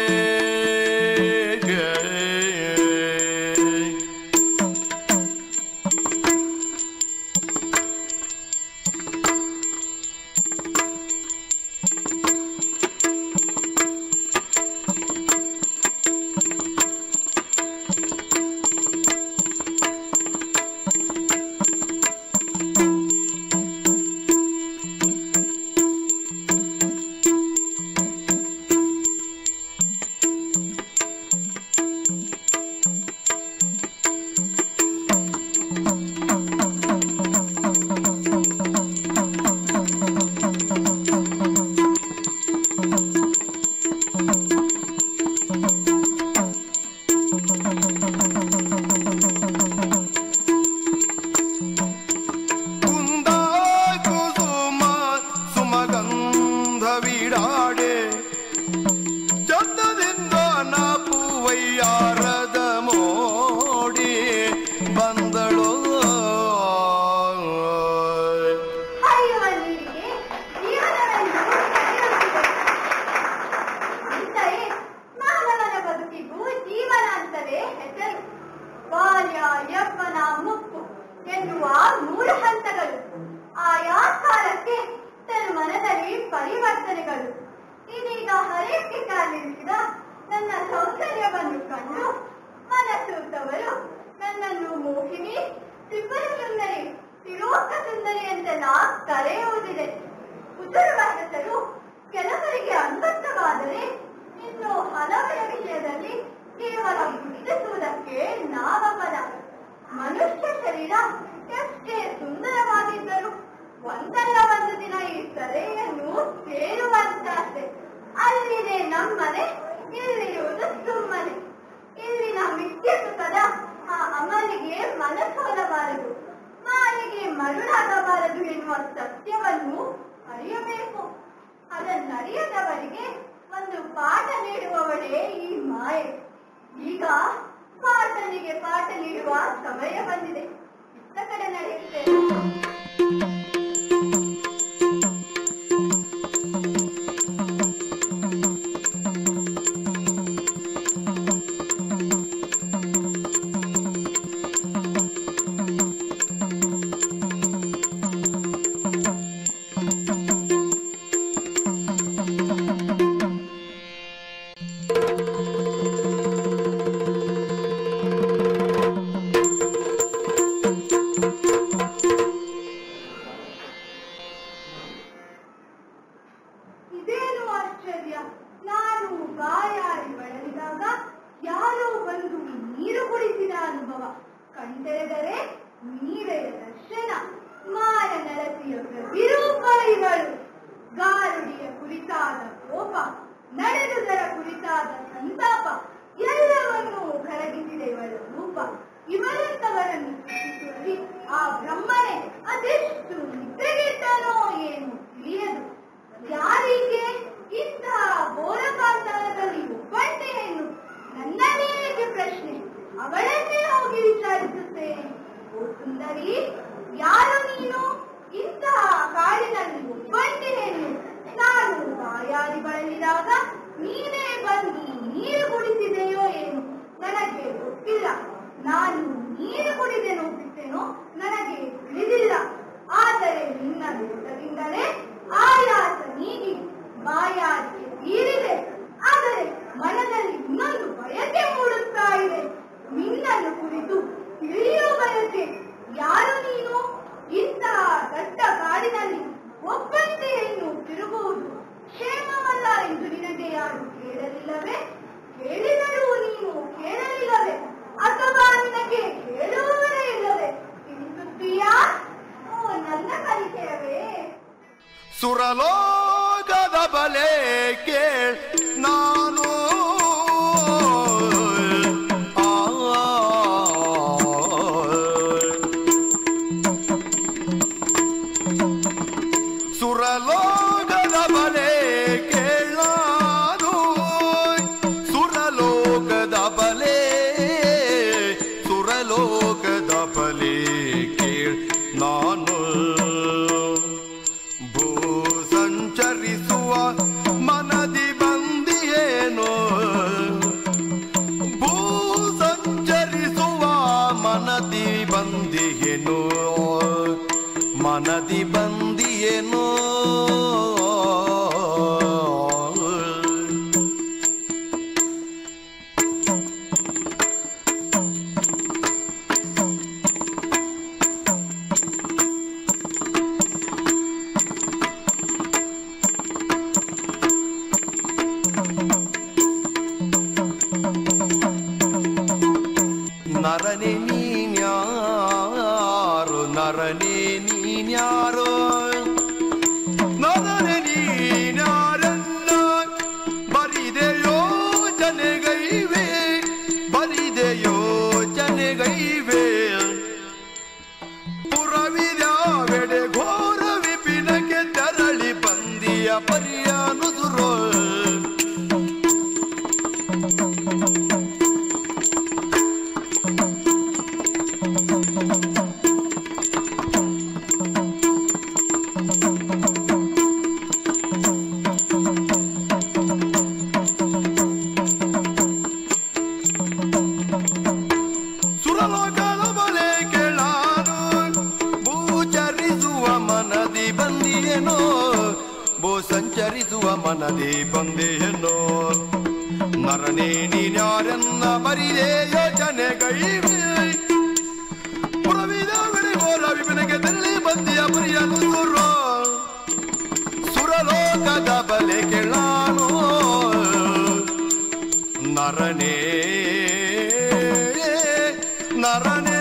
ಕುಂದ ಕುಸುಮ ಸುಮಗಂಧ ವಿಡಾಡೆ ಚಂದದಿಂದ ನಾಪುವಯ್ಯಾರದ ಮೋಡಿ ಬಂದಳು ಹರಿಯುವ ನೀರಿಗೆ ಜೀವನವೆಂದು ಹೆಸರಿರುತ್ತದೆ. ಅಂತೆಯೇ ಮಾನವನ ಬದುಕಿಗೂ ಜೀವನ ಅಂತಲೇ ಹೆಸರು ಬಾಲ್ಯ ಯೌವನ ಮುಪ್ಪು ಎನ್ನುವ ಮೂರು ಹಂತಗಳು ಆಯಾ ಕಾಲಕ್ಕೆ ತನ್ನ ಮನದಲ್ಲಿ ಪರಿವರ್ತನೆಗಳು ಇದೀಗ ಹರಿಯಕ್ಕೆ ಕಾಲಿರಿಸಿದ ನನ್ನ ಸೌಂದರ್ಯವನ್ನು ಕಂಡು ಮನಸೂತವರು ನನ್ನನ್ನು ಮೋಹಿನಿ ತ್ರಿಪುರ ಸುಂದರಿ ತಿರೋಕ ಸುಂದರಿ ಅಂತೆಲ್ಲ ಕರೆಯುವುದಿದೆ ಉತ್ತರುವ ಹೆಸರು ಕೆಲವರಿಗೆ ಅನ್ವರ್ಥವಾದರೆ ಇನ್ನು ಹಲವರ ವಿಷಯದಲ್ಲಿ ಕೇವಲ ಗುರುತಿಸುವುದಕ್ಕೆ ನಾಮಪದ ಮನುಷ್ಯ ಶರೀರ ಎಷ್ಟೇ ಸುಂದರವಾಗಿದ್ದರೂ ಒಂದಲ್ಲ ಒಂದು ದಿನ ಈ ಸೆರೆಯನ್ನು ಸೇರುವಂತಾಸೆ ಅಲ್ಲಿದೆ ನಮ್ಮನೆ ಇಲ್ಲಿರುವುದು ಸುಮ್ಮನೆ ಇಲ್ಲಿನ ಮಿಥ್ಯ ಸುಖದ ಆ ಅಮಲಿಗೆ ಮನಸೋಲಬಾರದು ಮಾಲಿಗೆ ಮರುಳಾಗಬಾರದು ಎನ್ನುವ ಸತ್ಯವನ್ನು ಅರಿಯಬೇಕು ಅದನ್ನರಿಯದವರಿಗೆ ಒಂದು ಪಾಠ ನೀಡುವವಳೇ ಈ ಮಾಯೆ ಈಗ ಪಾಠನಿಗೆ ಪಾಠ ನೀಡುವ ಸಮಯ ಬಂದಿದೆ ಇತ್ತ ಕಡೆ ನಡೆಯುತ್ತೇನೆ ಇದೇನು ಆಶ್ಚರ್ಯ ನಾನು ಬಾಯಾರಿ ಬಳಲಿದಾಗ ಯಾರೋ ಬಂದು ನೀರು ಕುಡಿಸಿದ ಅನುಭವ ಕಣ್ತೆರೆದರೆ ನೀರೆಯ ದರ್ಶನ ಮಾಯ ನರಸಿಯ ವಿರೂಪ ಇವಳು ಗಾರುಡಿಯ ಕುರಿತಾದ ಕೋಪ ನಡೆದುದರ ಕುರಿತಾದ ಸಂತಾಪ ಎಲ್ಲವನ್ನೂ ಕರಗಿಸಿದೆ ಇವಳ ರೂಪ ಇವರಂತವರನ್ನು ಸೃಷ್ಟಿಸುವಲ್ಲಿ ಆ ಬ್ರಹ್ಮನೇ ಅದೆಷ್ಟು ನಿದ್ರೆಗೆಟ್ಟನೋ ಏನು ತಿಳಿಯದು ಯಾರಿಗೆ ಇಂತಹ ಘೋರಕಾಂತನದಲ್ಲಿ ಒಬ್ಬಂಟೆಯನ್ನು ನನ್ನದೇ ಏಕೆ ಪ್ರಶ್ನೆ ಅವಳನ್ನೇ ಹೋಗಿ ವಿಚಾರಿಸುತ್ತೇನೆ ಓ ಸುಂದರಿ ಯಾರು ನೀನು ಇಂತಹ ಕಾಡಿನಲ್ಲಿ ಒಬ್ಬಂಟೆಯನ್ನು ನಾನು ಬಾಯಾರಿ ಬಳಲಿದಾಗ ನೀನೇ ಬಂದು ನೀರು ಕುಡಿಸಿದೆಯೋ ಏನು ನನಗೆ ಗೊತ್ತಿಲ್ಲ ನಾನು ನೀರು ಕುಡಿದೆನೋ ಬಿಟ್ಟೆನೋ ನನಗೆ ತಿಳಿದಿಲ್ಲ ಆದರೆ ನಿನ್ನ ನೋಟದಿಂದಲೇ ಆಯಾಸ ನೀಗಿ ಬಾಯಾರಿಕೆ ತೀರಿದೆ ಆದರೆ ಮನದಲ್ಲಿ ಇನ್ನೊಂದು ಬಯಕೆ ಮೂಡುತ್ತಾ ಇದೆ ನಿನ್ನನ್ನು ಕುರಿತು ತಿಳಿಯೋ ಬಯಕೆ ಯಾರು ನೀನು ಇಂತಹ ದಟ್ಟ ಕಾಡಿನಲ್ಲಿ ಒಬ್ಬಂತೆಯನ್ನು ತಿರುಗುವುದು ಕ್ಷೇಮವಲ್ಲ ಎಂದು ನಿನಗೆ ಯಾರು ಕೇಳಲಿಲ್ಲವೇ ಕೇಳಿದರೂ ನೀನು ಕೇಳಲಿಲ್ಲವೇ ಅಥವಾ ನಿನಗೆ ಕೇಳುವವರೇ ಇಲ್ಲವೇ ತಿಳಿಸುತ್ತೀಯಾ ಓ ನನ್ನ ಪರಿಚಯವೇ ಸುರಲೋಕದ ಬಲೆ ಕೇಳ್ ನಾನು ಆ ಸುರಲೋಕದ ಬಲೆ ಕೇಳಾನು ಸುರಲೋಕದ ಬಲೆ ಮನದಿ ಬಂದಿಯೇನೋ ನರನೆ ನೀನ್ಯಾರು ನರನೆ ನೀನ್ಯಾರೋ ನರನೆ ನೀನ್ಯಾರನ್ನ ಬರಿದೆ ಯೋಚನೆಗೈವೆ ಬರಿದೆ ಯೋಚನೆಗೈವೆ ಪುರವಿದ್ಯಾವೆಡೆ ಘೋರ ವಿಪಿನಕ್ಕೆ ತೆರಳಿ ಬಂದಿಯ ಪರಿಯಾನುದುರೋ ಸುರಲೋಕದ ಬಲೆ ಕೇಳಾನು ಭೂಚರಿಸುವ ಮನದಿ ಬಂದಿಯೇನೋ ಭೂ ಸಂಚರಿಸುವ ಮನದಿ ಬಂದಿಯೇನೋ ನರನೇ ನೀನ್ಯಾರೆನ್ನ ಬರಿದೆ ಯೋಚನೆ ಕೈವೆ ಪುರವಿದ ಬೆಳೆಗೋರ ವಿಪಿನಗೆ ತೆರಳಿ ಬಂದಿಯ ಬರಿಯಲು ಸುರ ಸುರಲೋಕದ ಬಲೆ ಕೇಳಾನು ನರನೇ ನರನೇ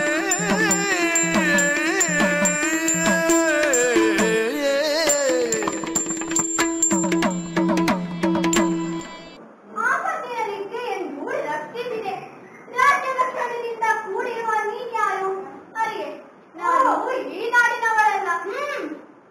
ಆಪತ್ತಿರಲಿಕ್ಕೆ ಎಂದು ರಕ್ಷಿಸಿದೆ ರಾಜ್ಯದ ಕ್ಷಣದಿಂದ ಕೂಡಿರುವ ನೀನ್ಯಾರು ಅರಿಯೆ ನಾನು ಈ ನಾಡಿನವಳಲ್ಲ ಹ್ಮ್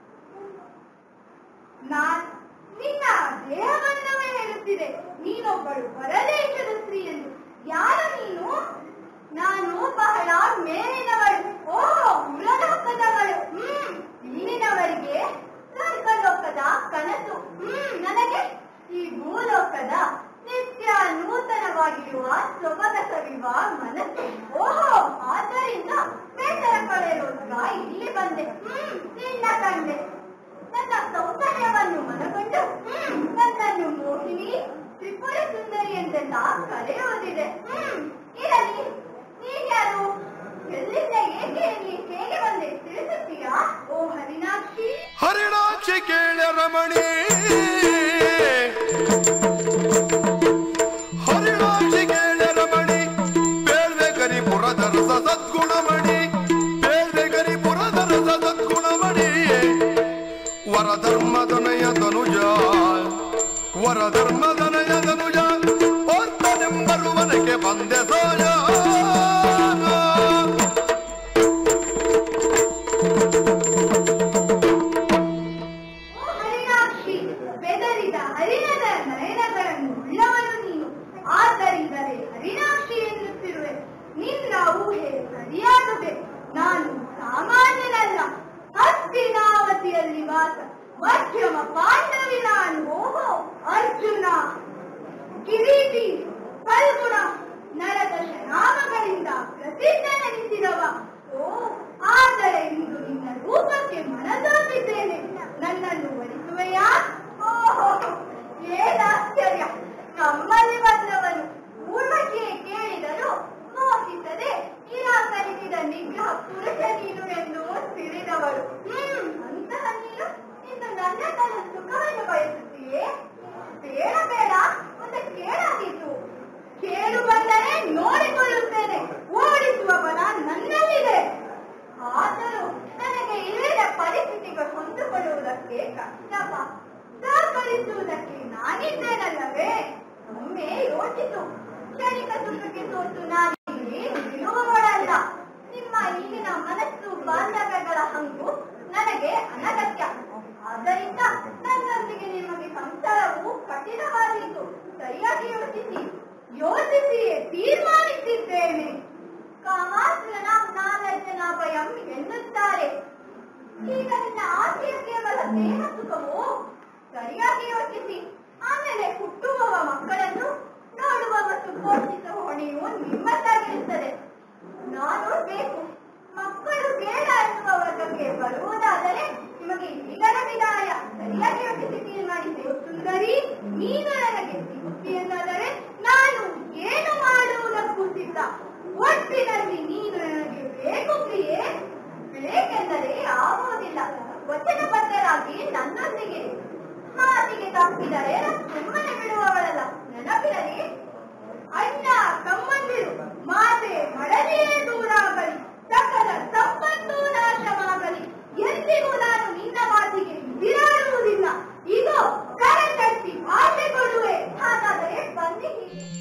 ನಾನ್ ನಿನ್ನ ದೇಹವನ್ನವೇ ಹೇಳುತ್ತಿದೆ ನೀನೊಬ್ಬಳು ಪರದೇಶದ ಸ್ತ್ರೀ ಎಂದು ಯಾರು ನೀನು ನಾನು ಬಹಳ ಮೇಲಿನವಳು ಓಹೋ ಉಳಲೋಕದವಳು ಹ್ಮ್ ಇಲ್ಲಿನವರಿಗೆ ಸ್ವರ್ಗಲೋಕದ ಕನಸು ಹ್ಮ್ ನನಗೆ ಈ ಭೂಲೋಕದ ನಿತ್ಯ ನೂತನವಾಗಿರುವ ಸೊಬಗ ಸವಿವ ಮನಸ್ಸು ಓಹೋ ಆದ್ದರಿಂದ ಬೇಸರ ಕಳೆಯೋಸ್ಕರ ಇಲ್ಲಿ ಬಂದೆ ಹ್ಮ್ ನಿನ್ನ ಕಂಡೆ ನನ್ನ ಸೌಂದರ್ಯವನ್ನು ಮನಗೊಂಡು ಹ್ಮ್ ನನ್ನನ್ನು ಮೋಹಿನಿ ತ್ರಿಪುರ ಸುಂದರಿ ಎಂದೆಲ್ಲ ಕರೆಯುವುದಿದೆ ಹ್ಮ್ ಇರಲಿ ನೀನ್ಯಾರು ಎಲ್ಲಿಂದ ಏಕೆ ಇಲ್ಲಿ ಹೇಗೆ ಬಂದೆ ತಿಳಿಸುತ್ತೀಯಾ ಓ ಹರಿನಾಕ್ಷಿ ಹರಿಣಾಕ್ಷಿ ಕೇಳ ರಮಣಿ ಹರಿಣಾಕ್ಷಿ ಕೇಳ ರಮಣಿ ಬೇಳ್ವೆ ಕರಿ ಪುರದರಸ ಸದ್ಗುಣಮಣಿ ಬೇಳ್ವೆ ಕರಿ ಪುರದರಸ ಸದ್ಗುಣಮಣಿ ವರಧರ್ಮದನಯ ತನುಜ ವರಧರ್ಮದನಯ ತನುಜ ಓರ್ತನೆಂಬರುವನಕ್ಕೆ ಬಂದೆ ಸೋಯ ಓ ಹರಿನಾಕ್ಷಿ ಬೆದರಿದ ಹರಿಣದ ನಯನಗಳನ್ನು ಉಳ್ಳವನು ನೀನು ಆದ್ದರಿಂದಲೇ ಹರಿನಾಕ್ಷಿ ಎನ್ನುತ್ತಿರುವೆ ನಿನ್ನ ಊಹೆ ಸರಿಯಾಗಬೇಕು ನಾನು ಸಾಮಾನ್ಯನಲ್ಲ ಹಸ್ತಿನಾವತಿಯಲ್ಲಿ ವಾಸ ಮಧ್ಯಮ ಪಾಂಡವಿ ನಾನು ಓಹೋ ಅರ್ಜುನ ಕಿರೀಟಿ ಫಲ್ಗುಣ ನರದಶ ನಾಮಗಳಿಂದ ಪ್ರಸಿದ್ಧನೆನಿಸಿದವ ಓ ಆದರೆ ಇಂದು ನಿನ್ನ ರೂಪಕ್ಕೆ ಮನದೋತಿದ್ದೇನೆ ನನ್ನನ್ನು ಒಲಿಸುವೆಯಾ ಓಹೋ ಏನಾಶ್ಚರ್ಯ ನಮ್ಮಲ್ಲಿ ಬಂದವನು ಊರ್ವಶಿಯೇ ಕೇಳಿದರು ಮೋಹಿಸದೆ ನಿರಾಕರಿಸಿದ ನಿಗ್ರಹ ಪುರುಷ ನೀನು ಎಂದು ತಿಳಿದವಳು ಹ್ಮ್ ಅಂತಹ ನೀನು ಇನ್ನು ನನ್ನ ತನ್ನ ಸುಖವನ್ನು ಬಯಸುತ್ತೀಯೇ ಬೇಡ ಬೇಡ ಮತ್ತೆ ಕೇಳಾದೀತು ಕೇಳು ಬಂದರೆ ನೋಡಿಕೊಳ್ಳುತ್ತೇನೆ ಓಡಿಸುವ ಬಲ ನನ್ನಲ್ಲಿದೆ ಆದರೂ ನನಗೆ ಇಲ್ಲಿನ ಪರಿಸ್ಥಿತಿಗಳು ಹೊಂದಿಕೊಳ್ಳುವುದಕ್ಕೆ ಕಷ್ಟಪ ಸಹಕರಿಸುವುದಕ್ಕೆ ನಾನಿದ್ದೇನಲ್ಲವೇ ಒಮ್ಮೆ ಯೋಚಿಸು ಕ್ಷಣಿಕ ಸುಖಕ್ಕೆ ಸೋತು ನಾನು ಇಲ್ಲಿ ನಿಲ್ಲುವವಳಲ್ಲ ನಿಮ್ಮ ಈಗಿನ ಮನಸ್ಸು ಬಾಂಧವ್ಯಗಳ ಹಂಗು ನನಗೆ ಅನಗತ್ಯ ಆದ್ದರಿಂದ ನನ್ನೊಂದಿಗೆ ನಿಮಗೆ ಸಂಸಾರವು ಕಠಿಣವಾದೀತು ಸರಿಯಾಗಿ ಯೋಚಿಸಿ ಯೋಚಿಸಿಯೇ ತೀರ್ಮಾನಿಸಿದ್ದೇನೆ ಕಾಮಾಸ್ತ್ರನ ನಾಲಜ್ಜನ ಭಯಂ ಎನ್ನುತ್ತಾರೆ ಈಗ ನಿನ್ನ ಆಸೆಯ ಕೇವಲ ದೇಹ ಸುಖವು ಸರಿಯಾಗಿ ಯೋಚಿಸಿ ಆಮೇಲೆ ಹುಟ್ಟುವವ ಮಕ್ಕಳನ್ನು ನೋಡುವ ಮತ್ತು ಪೋಷಿಸುವ ಹೊಣೆಯು ನಿಮ್ಮದ್ದಾಗಿರುತ್ತದೆ ನಾನು ಬೇಕು ಮಕ್ಕಳು ಬೇಡ ಎನ್ನುವ ವರ್ಗಕ್ಕೆ ಬರುವುದಾದರೆ ನಮಗೆ ಈಗಲ ವಿದಾಯ ಸರಿಯಾಗಿ ಯೋಚಿಸಿ ತೀರ್ಮಾನಿಸಿ ಸುಂದರಿ ನೀನು ನನಗೆ ಸಿಗುತ್ತಿ ಎಂದಾದರೆ ನಾನು ಏನು ಮಾಡುವುದಕ್ಕೂ ಸಿದ್ಧ ಒಟ್ಟಿನಲ್ಲಿ ನೀನು ನನಗೆ ಬೇಕು ಪ್ರಿಯೆ ಬೇಕೆಂದರೆ ಆಗುವುದಿಲ್ಲ ವಚನ ಬದ್ಧರಾಗಿ ನನ್ನೊಂದಿಗೆ ಮಾತಿಗೆ ತಪ್ಪಿದರೆ ಸುಮ್ಮನೆ ಬಿಡುವವಳಲ್ಲ ನೆನಪಿರಲಿ ಅಣ್ಣ ತಮ್ಮಂದಿರು ಮಾತೆ ಮಡಲಿಯೇ ದೂರಾಗಲಿ ಸಕಲ ಸಂಪತ್ತು ನಾಶವಾಗಲಿ ಎಂದಿಗೂ ನಾನು ನಿನ್ನ ಮಾತಿಗೆ ಬಿರಾಡುವುದಿಲ್ಲ ಇದು ಕರೆ ಕಟ್ಟಿ ಆಸೆ ಕೊಡುವೆ ಹಾಗಾದರೆ ಬನ್ನಿ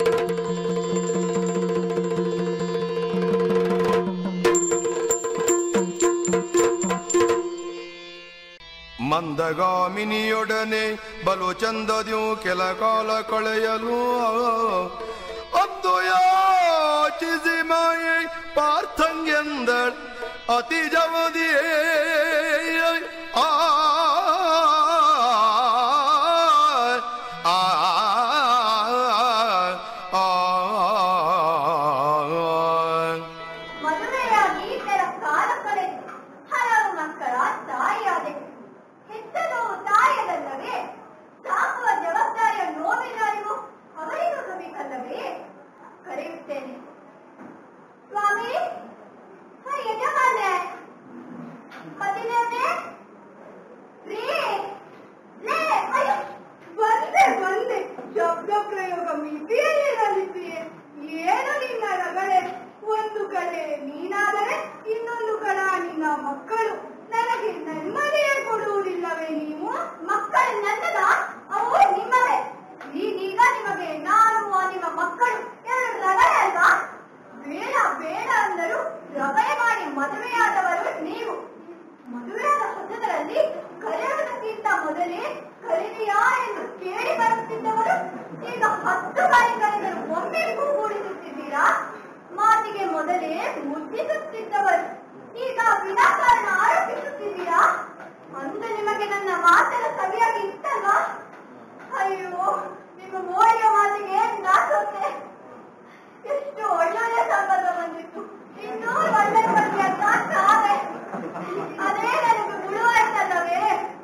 ಮಂದಗಾಮಿನಿಯೊಡನೆ ಬಲು ಚಂದದ್ಯು ಕೆಲ ಕಾಲ ಕಳೆಯಲು ಅದ್ದು ಯಾಚಿಸಿ ಮಾಯೆ ಪಾರ್ಥಂಗೆಂದಳ್ ಅತಿ ಜವದಿಯೇ ಆ ಆ ಆ ಮದುವೆಯಾಗಿ ಕೆಲ ಕಾಲ ಕಳೆದು ಹಲವು ಮಕ್ಕಳ ತಾಯಿಯಾದೆ ಹೆತ್ತನೋ ತಾಯದಲ್ಲವೇ ಸಾಕುವ ಜವಾಬ್ದಾರಿಯ ನೋವಿನ ಅರಿವು ಅವರಿಗೂ ಬೇಕಲ್ಲವೇ ಕರೆಯುತ್ತೇನೆ ಸ್ವಾಮಿ ಹ, ಯಜಮಾನೆ ಹದಿನೇನೆ ರೀ ಲೇ ಅಯ್ಯೋ ಬಂದೆ ಬಂದೆ ಶಬ್ದ ಪ್ರಯೋಗ ಮಿತಿಯಲ್ಲಿ ನಲಿಸಿಯೇ ಏನು ನಿನ್ನ ರಗಳೆ ಒಂದು ಕಡೆ ನೀನಾದರೆ ಇನ್ನೊಂದು ಕಡ ನಿನ್ನ ಮಕ್ಕಳು ನನಗೆ ನೆಮ್ಮದಿಯೇ ಕೊಡುವುದಿಲ್ಲವೇ ನೀವು ಮಕ್ಕಳು ನನ್ನದ ಅವು ನಿಮ್ಮವೇ ಈಗೀಗ ನಿಮಗೆ ನಾನು ಆ ನಿಮ್ಮ ಮಕ್ಕಳು ಎರಡು ರಗಳೆ ಅಲ್ವಾ ಬೇಡ ಬೇಡ ಅಂದರು ರಗಳೆ ಮಾಡಿ ಮದುವೆಯಾದವರು ನೀವು ಮದುವೆಯಾದ ಹೊಸದರಲ್ಲಿ ಕರೆಯುವುದಕ್ಕಿಂತ ಮೊದಲೇ ಕರೆದಿಯಾ ಎಂದು ಕೇಳಿ ಬರುತ್ತಿದ್ದವರು ಈಗ ಹತ್ತು ಬಾರಿ ಕರೆದರು ಒಮ್ಮೆ ಕೂಡಿಸುತ್ತಿದ್ದೀರಾ ಮಾತಿಗೆ ಮೊದಲೇ ಮುದ್ದಿಸುತ್ತಿದ್ದವರು ಈಗ ವಿನಾಕಾರಣ ಆರೋಪಿಸುತ್ತಿದ್ದೀರಾ ಅಂದು ನಿಮಗೆ ನನ್ನ ಮಾತೆಲ್ಲ ಸರಿಯಾಗಿ ಇತ್ತಲ್ವಾ ಅಯ್ಯೋ ನಿಮ್ಮ ಮೋಡಿಯ ಮಾತಿಗೆ ನಾ ಸೊನ್ನೆ ಎಷ್ಟು ಒಳ್ಳೊಳ್ಳೆ ಸಂಬಂಧ ಬಂದಿತ್ತು ಇನ್ನೂ ಒಳ್ಳೆ ಬಗ್ಗೆ ಅಂತ ಕಾದೆ ಅದೇ ನನಗೆ ಉಳುವಾಯ್ತಲ್ಲವೇ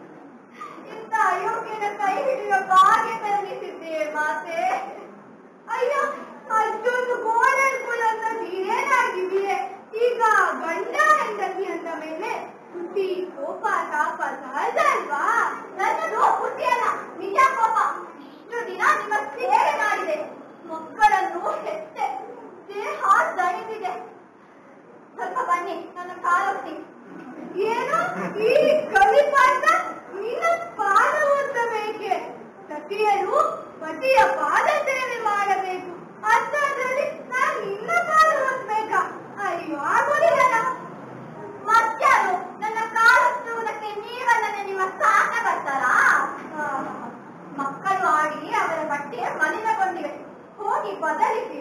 ಇಂಥ ಅಯೋಗ್ಯನ ಕೈ ಹಿಡಿಯೋ ಭಾಗ್ಯ ಕಲಿಸಿದ್ದೆ ಮಾತೆ ಅಯ್ಯೋ ಅಷ್ಟೊಂದು ಗೋಳಲ್ಗಳು ಅಂತ ನೀನೇನಾಗಿದೆಯೇ ಈಗ ಗಂಡ ಹೆಂಡತಿ ಅಂದ ಮೇಲೆ ಹುಟ್ಟಿ ಕೋಪ ತಾಪ ಸಹಜ ಅಲ್ವಾ ನನ್ನದು ಹುಟ್ಟಿ ಅಲ್ಲ ನಿಜ ಕೋಪ ಇಷ್ಟು ದಿನ ನಿಮ್ಮ ಸೇವೆ ಮಾಡಿದೆ ಮಕ್ಕಳನ್ನು ಹೆತ್ತೆ ದೇಹ ದಣಿದಿದೆ ಸ್ವಲ್ಪ ಬನ್ನಿ ನನ್ನ ಕಾಲೊತ್ತಿ ಏನು ಈ ಕಲಿಪಾಠ ನಿನ್ನ ಪಾದ ಓದಬೇಕೆ ಸತಿಯರು ಪತಿಯ ಪಾದ ಸೇವೆ ಮಾಡಬೇಕು ಅಂಥದ್ರಲ್ಲಿ ನಾನು ನಿನ್ನ ಪಾದ ಓದ್ಬೇಕಾ ಅಯ್ಯೋ ಆಗೋದಿಲ್ಲ ಮತ್ಯಾರು ನನ್ನ ಕಾಲೊತ್ತುವುದಕ್ಕೆ ನೀವಲ್ಲದೆ ನಿಮ್ಮ ಸಾಕ ಬರ್ತಾರಾ ಆಹಾ. ಮಕ್ಕಳು ಆಡಿ ಅವರ ಬಟ್ಟೆ ಮಲಿನಗೊಂಡಿವೆ ಹೋಗಿ ಬದಲಿಸಿ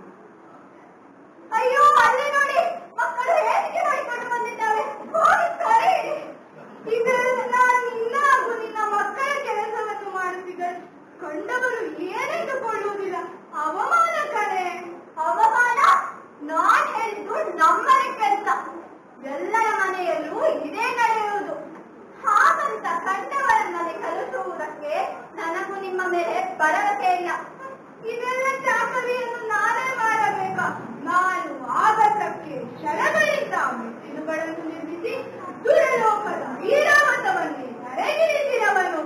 ಅಯ್ಯೋ ಅಲ್ಲಿ ನೋಡಿ ಮಕ್ಕಳು ಹೇಗೆ ಮಾಡಿಕೊಂಡು ಬಂದಿದ್ದಾವೆ ಹೋಗಿ ಕರೆಯಿರಿ ಇದೆಲ್ಲ ನಾನು ನಿನ್ನ ಹಾಗೂ ನಿನ್ನ ಮಕ್ಕಳ ಕೆಲಸವನ್ನು ಮಾಡುತ್ತಿದ್ದರು ಕಂಡವರು ಏನೆಂದುಕೊಳ್ಳುವುದಿಲ್ಲ ಅವಮಾನ ಕಣೆ ಅವಮಾನ ನಾನ್ ಹೇಳಿದ್ದು ನಮ್ಮನೆ ಕೆಲಸ ಎಲ್ಲರ ಮನೆಯಲ್ಲೂ ಇದೇ ನಡೆಯುವುದು ಹಾಗಂತ ಕಂಡವರನ್ನಲ್ಲಿ ಕಲಿಸುವುದಕ್ಕೆ ನನಗೂ ನಿಮ್ಮ ಮೇಲೆ ಭರವಸೆ ಇಲ್ಲ ಇದೆಲ್ಲ ಚಾಕರಿಯನ್ನು ನಾನೇ ಮಾಡಬೇಕಾ ನಾನು ಆಗತಕ್ಕೆ ಕ್ಷಣಗಳಿಂದ ಮೆಟ್ಟಿಲುಗಳನ್ನು ನಿರ್ಮಿಸಿ ದುರಲೋಕದ ಈರಾವತವನ್ನೇ ನರೆಗಿರಿಸಿದವನು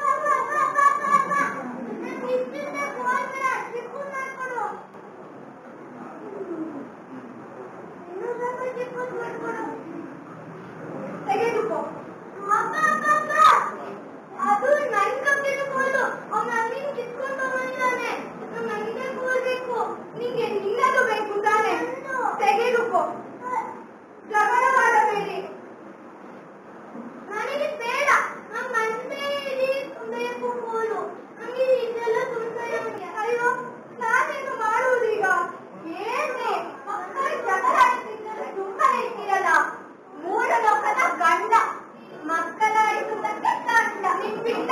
ತೆಗೆದುಕೋ ಅಕ್ಕ ಅಕ್ಕ ಅಕ್ಕ ಅದು ನನ್ ಕಬ್ಬಿನ ಕೋಲು ಅವ್ನ ಅಲ್ಲಿಂದ ಕಿತ್ಕೊಂಡು ಬಂದಿದ್ದಾನೆ ನನಗೆ ಕೂರ್ಬೇಕು ನಿಂಗೆ ನಿನ್ನದು ಬೇಕು ತಾನೆ ತೆಗೆದುಕೋ ಜಗಳ ಮಾಡಬೇಡಿ ನನಗೆ ಬೇಡ ನಮ್ಮ ಮನೆಯಲ್ಲಿ ಬೇಕು ಕೋಲು ನನಗೆ ಇದೆಲ್ಲ ಸುಂದರ ಅಯ್ಯೋ ನಾನೇನು ಮಾಡುವುದೀಗ ಏನೇ ಮಕ್ಕಳು ಜಗಳ ಆಡ್ತಿದ್ದರೆ ಸುಮ್ಮನೆ ಇರ್ತೀರಲ್ಲ ಮೂಢ ಲೋಕದ ಗಂಡ ಮಕ್ಕಳಾಡಿಸುವುದಕ್ಕೆ ಗಂಡ ನಿಮ್ಮಿಂದ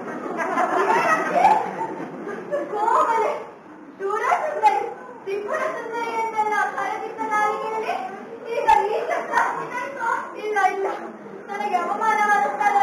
ಕೋಮಲೆ ಶೂರ ಸುಂದರಿ ತ್ರಿಪುರ ಸುಂದರಿ ಎಂದೆಲ್ಲ ಕರೆದಿದ್ದ ನಾಲಿಗೆಯಲ್ಲಿ ಈಗ ಈ ಶಬ್ದ ಇಲ್ಲ ಇಲ್ಲ ನನಗೆ ಅವಮಾನವಾದ ಸ್ಥಳ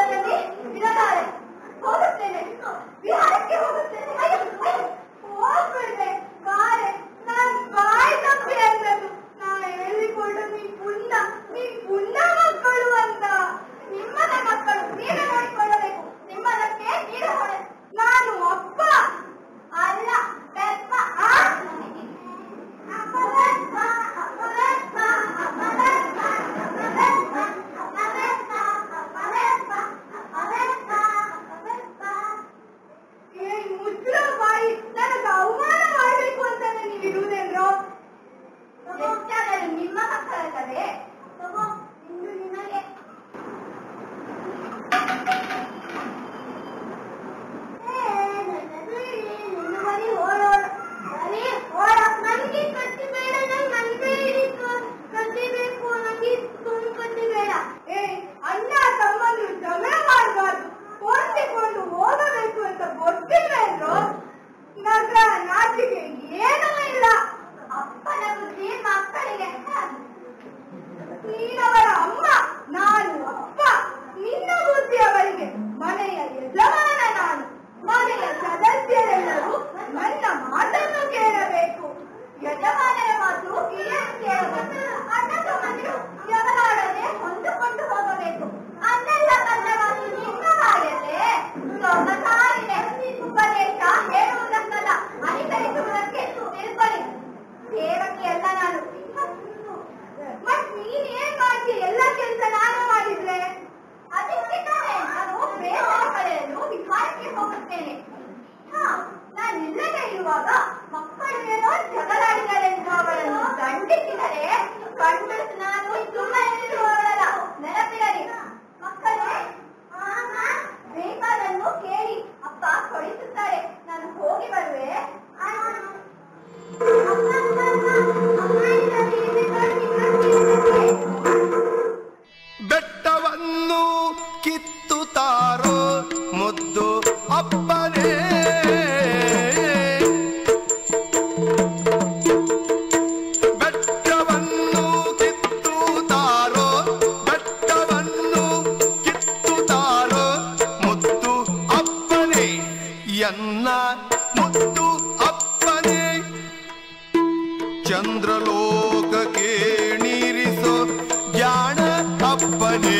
ಚಂದ್ರಲೋಕಕ್ಕೆ ನೀರಿಸೋ ಜಾಣ ಅಪ್ಪನೇ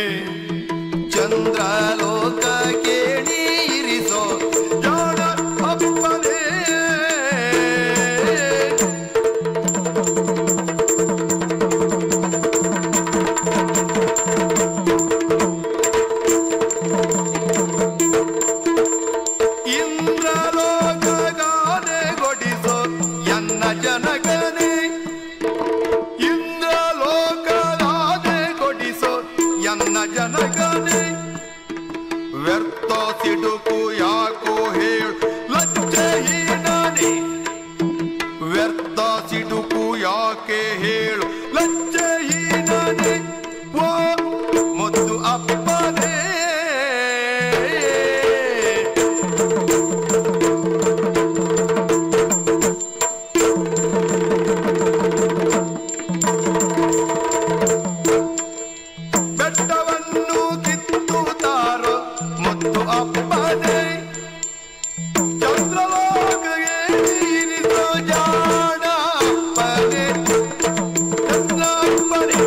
ಚಂದ್ರಲೋಕಕ್ಕೆ ನೀರಿಸೋ ಜಾಣ ಅಪ್ಪನೇ ಇಂದ್ರಲೋಕಗಾನೆ ಗೊಡಿಸೋ ಎನ್ನ ಜನಗನೇ ಇಂದ್ರಲೋಕಗಾನೆ ಕೊಡಿಸೋ ಎನ್ನ ಜನಗನೇ ವ್ಯರ್ಥ ಸಿಡುಕು ಯಾಕೋ ಹೇಳು ಲಜ್ಜೆಹೀನನೇ ವ್ಯರ್ಥ ಸಿಡುಕು ಯಾಕೆ ಹೇಳು ಲಜ್ಜೆಹೀನನೇ ಓ ಮುದ್ದು ಅಪ್ಪನೇ ಬೆಟ್ಟವನ್ನು ಕಿತ್ತುತ್ತಾರೋ ಮುದ್ದು ಅಪ್ಪನೇ ಚಂದ್ರಲೋಕಗೆ ಇರಿಸೋ ಜಾಣ ಅಪ್ಪನೇ ಚಂದ್ರ ಅಪ್ಪನೇ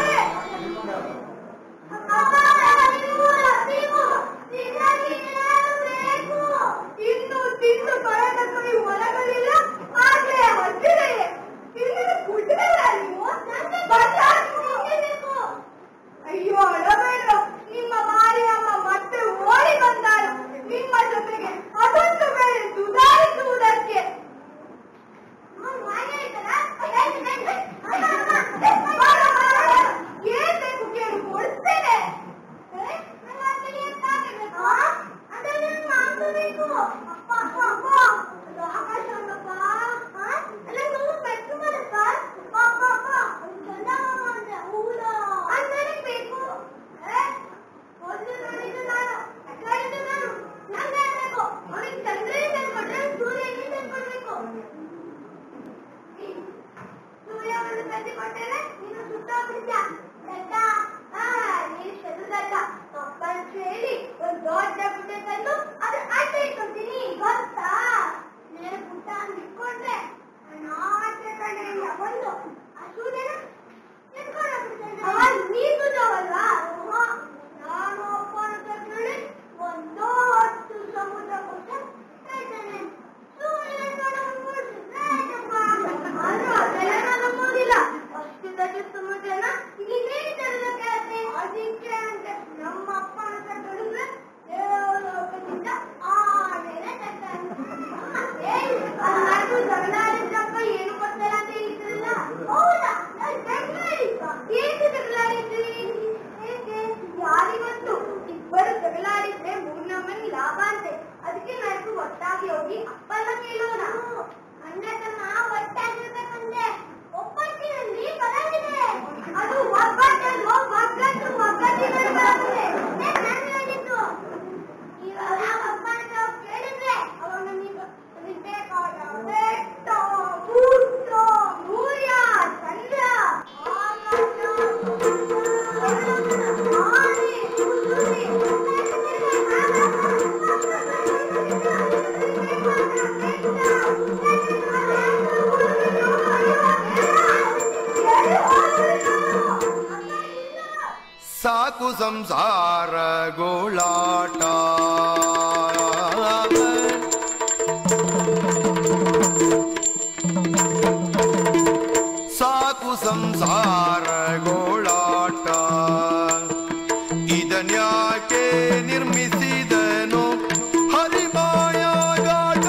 ಇನ್ನು ತಿಂದು ಬರದ ಕೈ ಒಳಗಲಿಲ್ಲ ಆಗ್ಲೇ ಹತ್ತಿದೆ ತಿನ್ನಲು ಕುಡಿದಲ್ಲ ನೀವು ಅಯ್ಯೋ ಅಳಬೇಡ ನಿಮ್ಮ ಮಾರಿ ಅಮ್ಮ ಮತ್ತೆ ಓಡಿ ಬಂದಾಳು ನಿಮ್ಮ ಜೊತೆಗೆ ಅದೊಂದು ಬೇರೆ ಸುಧಾರಿಸುವುದಕ್ಕೆ ಏನ್ ಬೇಕು ಕೇಳು ಕೊಡ್ತೇನೆ ಸೂರ್ಯವನ್ನು ಪ್ರತಿ ಕೊಟ್ಟರೆ ನೀನು ಸುತ್ತೋಗ್ಬಿಡ್ತ ನೀನು ಚದುರಲ್ಲ ಅಪ್ಪನ ಹೇಳಿ ಒಂದು ದೊಡ್ಡ ಪುಟ್ಟ ತಂದು ಅದು ಅಡ್ಡ ಇಟ್ಕೊಳ್ತೀನಿ ಗೊತ್ತಾ ನೀನು ಪುಟ್ಟ ಅಂತ ಇಟ್ಕೊಂಡ್ರೆ ನಾಟ ಕಡೆಯಿಂದ ಬಂದು ಆ ಸೂರ್ಯನ ನೀನು ಜವಲ್ವಾ ನಾನು ಅಪ್ಪನ ಕೇಳಿ ಒಂದು ಹತ್ತು ಸಮುದ್ರ ಕೊಟ್ಟ ಹೇಳ್ತೇನೆ ಸೂರ್ಯನ ಆದ್ರೂ ಅದೆಲ್ಲ ನಾನು ನಂಬೋದಿಲ್ಲ ಅಷ್ಟು ದೊಡ್ಡ ಸಮುದ್ರನ ನೀನೇ ತರದ ಕೇಳತ್ತೆ ಅದಕ್ಕೆ ಅಂತ ನಮ್ಮ ಅಪ್ಪನ ಹತ್ರ ಕಡಿದ್ರೆ ದೇವಲೋಕದಿಂದ ಆನೆನೆ ತರ್ತಾನೆ ಅದು ಜಗಳಾಡಿದ್ರಪ್ಪ ಏನು ಗೊತ್ತಲ್ಲ ಅಂತ ಹೇಳಿದ್ರಲ್ಲ ಹೌದಾ ನಾನ್ ಜಗಳಾಡಿದ್ದ ಏಕೆ ಜಗಳಾಡಿದ್ರಿ ಏಕೆ ಯಾರಿಗೊತ್ತು ಇಬ್ಬರು ಜಗಳಾಡಿದ್ರೆ ಮೂರ್ನಮ್ಮನಿಗೆ ಲಾಭ ಅಂತೆ ಅದಕ್ಕೆ ನಾಲ್ಕು ಒಟ್ಟಾಗಿ ಹೋಗಿ ಅಪ್ಪನ ಕೇಳೋಣ ಅಣ್ಣತನ ಒಟ್ಟಾಗಿರ್ಬೇಕಂದ್ರೆ ಒಬ್ಬಟ್ಟಿನಲ್ಲಿ ಬರಲಿದೆ ಅದು ಒಬ್ಬಟ್ಟನ್ನು ಒಗ್ಗಟ್ಟು ಒಗ್ಗಟ್ಟಿನಲ್ಲಿ ಬರುತ್ತದೆ ನಾನು ಹೇಳಿದ್ದು ಇವಾಗ ಅಪ್ಪನ ಕೇಳಿದ್ರೆ ಅವನು ನೀವು ಬೇಕಾದ ಬೆಟ್ಟ ಗುಡ್ಡ ಸೂರ್ಯ ಚಂದ್ರ ಆನೆ ಸಾಕು ಸಂಸಾರ ಗೋಳಾಟ ಸಾಕು ಸಂಸಾರ ಗೋಳಾಟ ಇದನ್ಯಾಕೆ ನಿರ್ಮಿಸಿದನು ಹರಿಮಾಯಗಾಟ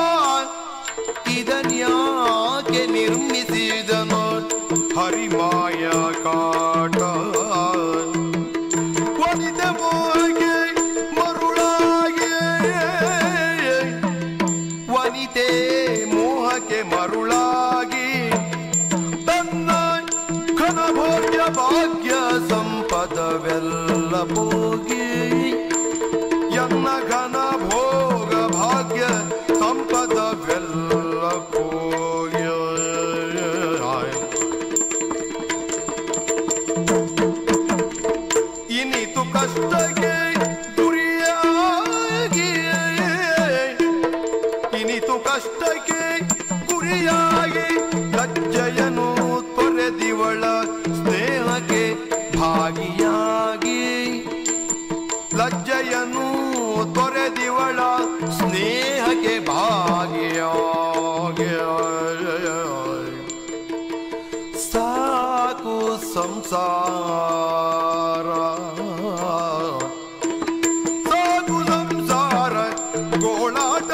ಇದನ್ಯಾಕೆ ನಿರ್ಮಿಸಿದನು ಹರಿಮಾಯ ಕಾಟ ಒಲಿದ ಮೋಹಗೆ ಮರುಳಾಗಿ ವನಿತೆ ಮೋಹಕ್ಕೆ ಮರುಳಾಗಿ ತನ್ನ ಘನಭೋಗ್ಯ ಭಾಗ್ಯ ಸಂಪದವೆಲ್ಲ ಹೋಗಿ ಎನ್ನ ಘನ ಭೋಗ ಭಾಗ್ಯ ಸಂಪದವೆಲ್ಲ ಹೋಗಿ ಇನಿತು ಕಷ್ಟಕ್ಕೆ ಗುರಿಯಾಗಿ ಇನಿತು ಕಷ್ಟಕ್ಕೆ ಗುರಿಯಾಗಿ ಲಜ್ಜ ಸಂಸಾರ ಸಾಗು ಸಂಸಾರ ಗೋಳಾಟ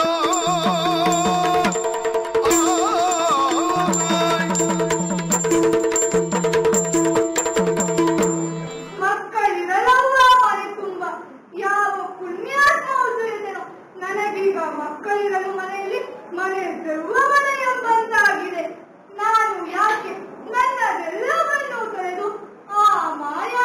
ಮಕ್ಕಳಿರಲವ್ವ ಮನೆ ತುಂಬ ಯಾವ ಪುಣ್ಯಾತ್ಮವು ಸುರಿದೆನೋ ನನಗೀಗ ಮಕ್ಕಳಿರಲು ಮನೆಯಲ್ಲಿ ಮನೆ ದೆವ್ವ ಮನೆ ಎಂಬಂತಾಗಿದೆ ನಾನು ಯಾಕೆ ನನ್ನದೆಲ್ಲವನ್ನೂ ತೊರೆದು ಆ ಮಾಯಾ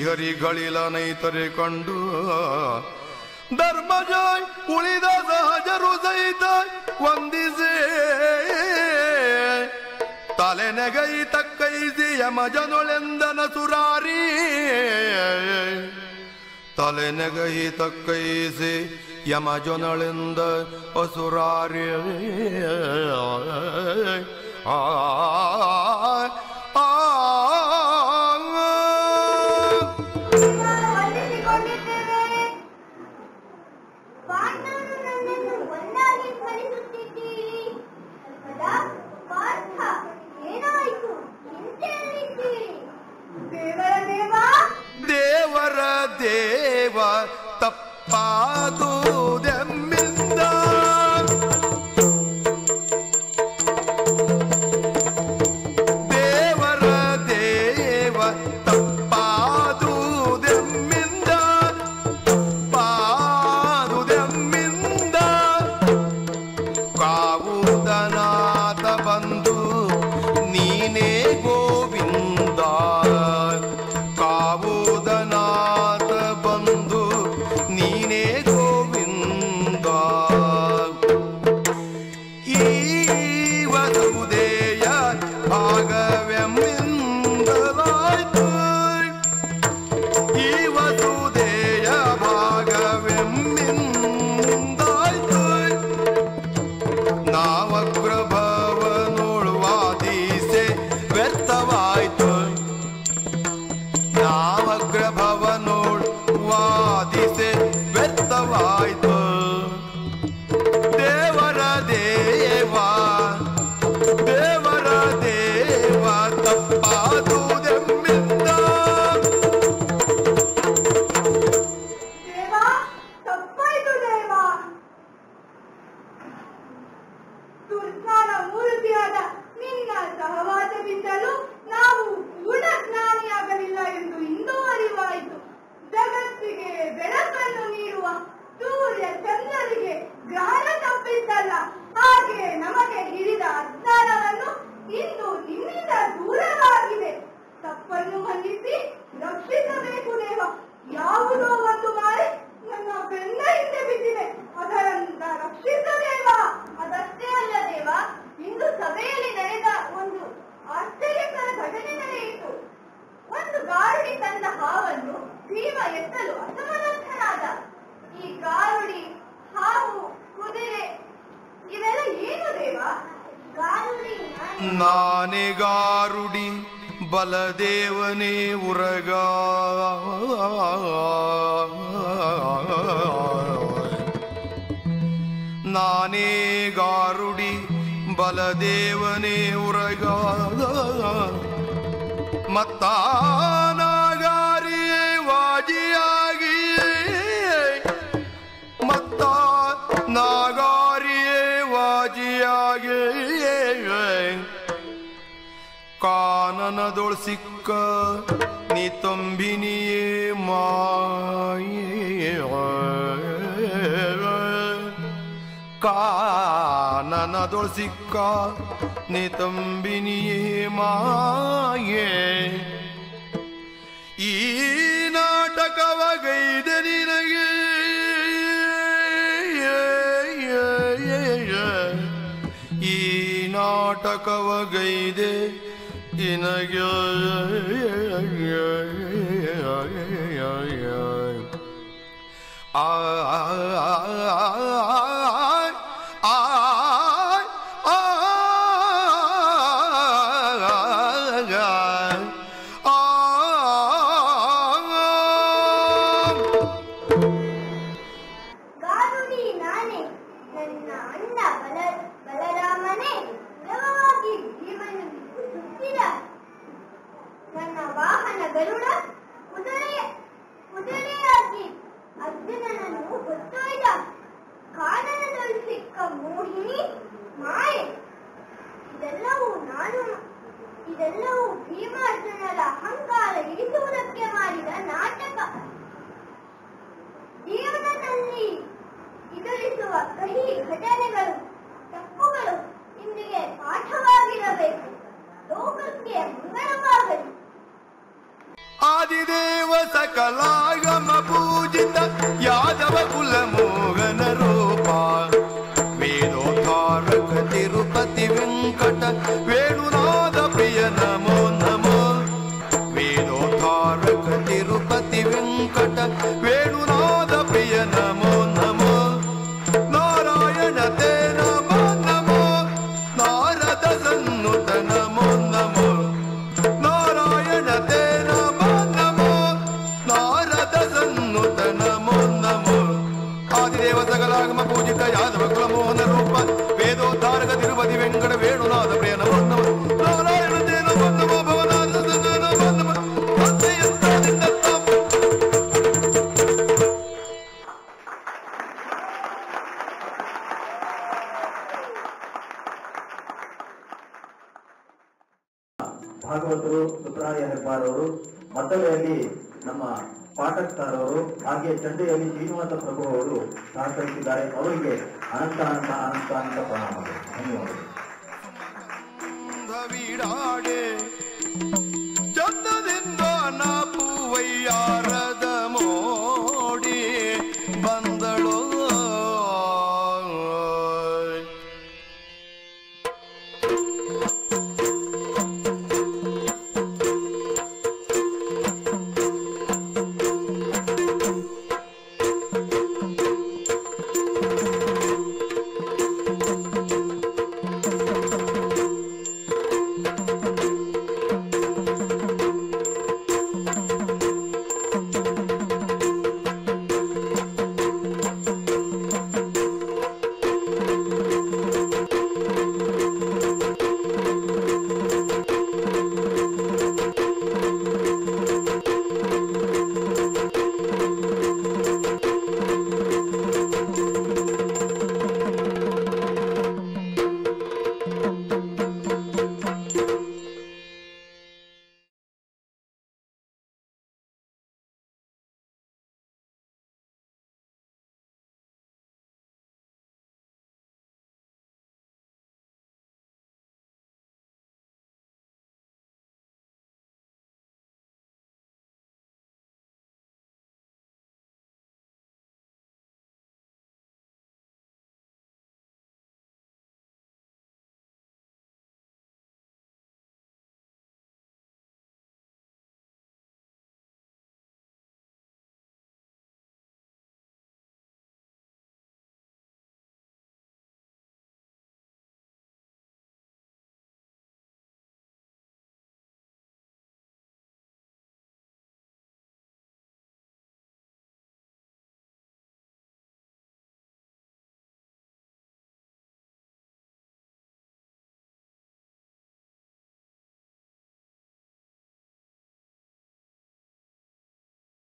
ಶ್ರೀಹರಿಗಳಿಲನೈತರೆ ಕಂಡು ಧರ್ಮಜಾಯ್ ಉಳಿದ ಸಹಜರು ಸಹಿತ ವಂದಿಸೇ ತಲೆನೆಗೈ ತಕ್ಕೈಸಿ ಯಮಜನೊಳೆಂದನ ಸುರಾರಿ ತಲೆನೆಗೈ ತಕ್ಕೈಸಿ ಯಮಜನಳೆಂದ ಅಸುರಾರಿ ಆ ಆ ನಾವು ವಂದಿಸಿಕೊಂಡಿದ್ದೇವೆ ಪಾಂಡವರು ನನ್ನನ್ನು ಒಂದಾಗಿ ಸ್ಮರಿಸುತ್ತಿದ್ದೀರಿ ಸದಾ ಪಾರ್ಥ ಏನಾಯಿತು ಚಿಂತೆಯಲ್ಲಿದ್ದೀರಿ ದೇವರ ದೇವ ದೇವರ ದೇವ ತಪ್ಪಾದುದೆಮ್ಮಿಂದ ದೇವರ ದೇವ ತಪ್ಪಾದುದೆಮ್ಮಿಂದ ತಪ್ಪಾದುದೆಮ್ಮಿಂದ ಕಾವುದನಾಥ ಬಂದು ನೀನೇ ಗೋವಿಂದ ಕಾವುದನಾಥ ಬಂದು ನೀನೇ ಗೋವಿಂದ ಈ ವಸುದೇಯ ಭಾಗವೆಂಬಾಯ್ತು ಈ ವಸುದೇಯ ಭಾಗವೆಂಬಾಯ್ತು ನಾವಗ್ರಭವನೊಳುವಾದೀಸೆ ವ್ಯರ್ಥವಾಯ್ತು ನಾವಗ್ರಭವನೋಳ್ ವಾದಿಸೆ ವ್ಯರ್ಥವಾಯ್ತು ದೇವರ ದೇವ ದೇವರ ದೇವ ತಪ್ಪಾದುದೆಮ್ಮಿಂದ ದೇವ ತಪ್ಪಾಯ್ತು ದೇವ ದುರ್ಜ್ಞಾನ ಮೂರ್ತಿಯಾದ ನಿನ್ನ ಸಹವಾಸವಿದ್ದಲು ನಾವು ಗುಣಜ್ಞಾನಿಯಾಗಲಿಲ್ಲ ಎಂದು ಇಂದೂ ಅರಿವಾಯಿತು ಜಗತ್ತಿಗೆ ಬೆಳಕನ್ನು ನೀಡುವ ಸೂರ್ಯ ಚಂದ್ರರಿಗೆ ಗ್ರಹಣ ತಪ್ಪಿದ್ದಲ್ಲ ಹಾಗೆ ನಮಗೆ ಹಿಡಿದ ಅಜ್ಞಾನವನ್ನು ಇಂದು ನಿನ್ನಿಂದ ದೂರವಾಗಿದೆ ತಪ್ಪನ್ನು ಮನ್ನಿಸಿ ರಕ್ಷಿಸಬೇಕು ದೇವ ಯಾವುದೋ ಒಂದು ಮಾರಿ ನನ್ನ ಬೆನ್ನ ಹಿಂದೆ ಬಿದ್ದಿದೆ ಅದರಿಂದ ರಕ್ಷಿಸದೇವ ಅದಷ್ಟೇ ಅಲ್ಲ ದೇವ ಇಂದು ಸಭೆಯಲ್ಲಿ ನಡೆದ ಒಂದು ಆಶ್ಚರ್ಯಕರ ಘಟನೆ ನಡೆಯಿತು ಒಂದು ಗಾರುಡಿ ತಂದ ಹಾವನ್ನು ಭೀಮ ಎತ್ತಲು ಅಸಮರ್ಥನಾದ ಈ ಗಾರುಡಿ ಹಾವು ಕುದುರೆ ಇವೆಲ್ಲ ಏನು ದೇವ ಗಾರುಡಿ ನಾನೆಗಾರುಡಿ ಬಲದೇವನೇ ಉರಗ ನಾನೇಗಾರುಡಿ ಬಲದೇವನೇ ಉರಗ ಮತ್ತಾನಾಗಾರಿಯೇ ವಾಜಿಯಾಗಿ ಮತ್ತ ನಾಗಾರಿಯೇ ವಾಜಿಯಾಗಿ ಕಾನನದೊಳ್ ಸಿಕ್ಕ ನೀ ತಂಬಿನಿಯೇ ಮಾಯೇ ಕಾನನದೊಳ್ ಸಿಕ್ಕ ನೀ ತಂಬಿನಿಯೇ ಮಾಯೇ ಈ ನಾಟಕವ ಗೈದ ನಿನಗೆ ಈ ನಾಟಕವ ಗೈದೆ ನಿನಗೆ ಆ ಆ ಆ ಗಾರುಡಿ ನಾನೇ ನನ್ನ ಅಣ್ಣ ಬಲ ಬಲರಾಮನೇ ಸುಲಭವಾಗಿ ಜೀವನ ಸುತ್ತಿದ ನನ್ನ ವಾಹನ ಗರುಡ ಕುದುರೆ ಕುದುರೆಯಾಗಿ ಅರ್ಜುನನನ್ನು ಹೊತ್ತೊಯ್ದ ಕಾಲ ಸಕಲಾಗಮ ಪೂಜಿತ ಯಾದವ ಕುಲ ಮೋಹನ ರೂಪ ವೇದೋದ್ಧಾರಕ ತಿರುಪತಿ ವೆಂಕಟ ವೇಣುನಾದ ಪ್ರಿಯ ನಮೋ ನಮೋ ವೇದೋದ್ಧಾರಕ ತಿರುಪತಿ ವೆಂಕಟ ವೇಣುನಾದ ಪ್ರಿಯ ನಮೋ ನಮೋ ನಾರಾಯಣ ತೇ ನಮೋ ನಮೋ ನಾರದ ಸನ್ನುತ ನಮೋ ನಮೋ ನಾರಾಯಣ ತೇ ನಮೋ ನಮೋ ನಾರದ ಸನ್ನುತ ನಮೋ ನಮೋ ಆದಿದೇವ ಸಕಲಾಗಮ ಪೂಜಿತ ಯಾದವ ಕುಲ ಮೋಹನ ರೂಪ ವೇದೋದ್ಧಾರಕ ತಿರುಪತಿ ವೆಂಕಟ ವೇಣುನಾಥ ಪ್ರಿಯ ನಮೋ ನಮೋ ನಾರಾಯಣ ತೇ ನಮೋ ನಮೋ ಭವನಾಥ ಸನ್ನುತ ನಮೋ ನಮೋ ತಂದೆಯಂತಾದಿಂದ ತಾವು ಭಾಗವತರು ಸುಬ್ರಹ್ಮಣ್ಯ ಹೆಬ್ಬಾರ್ ಅವರು ಮದ್ದಳೆಯಲ್ಲಿ ನಮ್ಮ ಪಾಠಕ್ ಸರ್ ಅವರು ಹಾಗೆ ಚಂಡೆಯಲ್ಲಿ ಶ್ರೀನಿವಾಸ ಪ್ರಭು ಅವರು ಸಹಕರಿಸಿದ್ದಾರೆ ಅವರಿಗೆ ಅನಂತ ಅನಂತ ಅನಂತ ಅನಂತ ಪ್ರಣಾಮಗಳು ಧನ್ಯವಾದಗಳು வீடாடே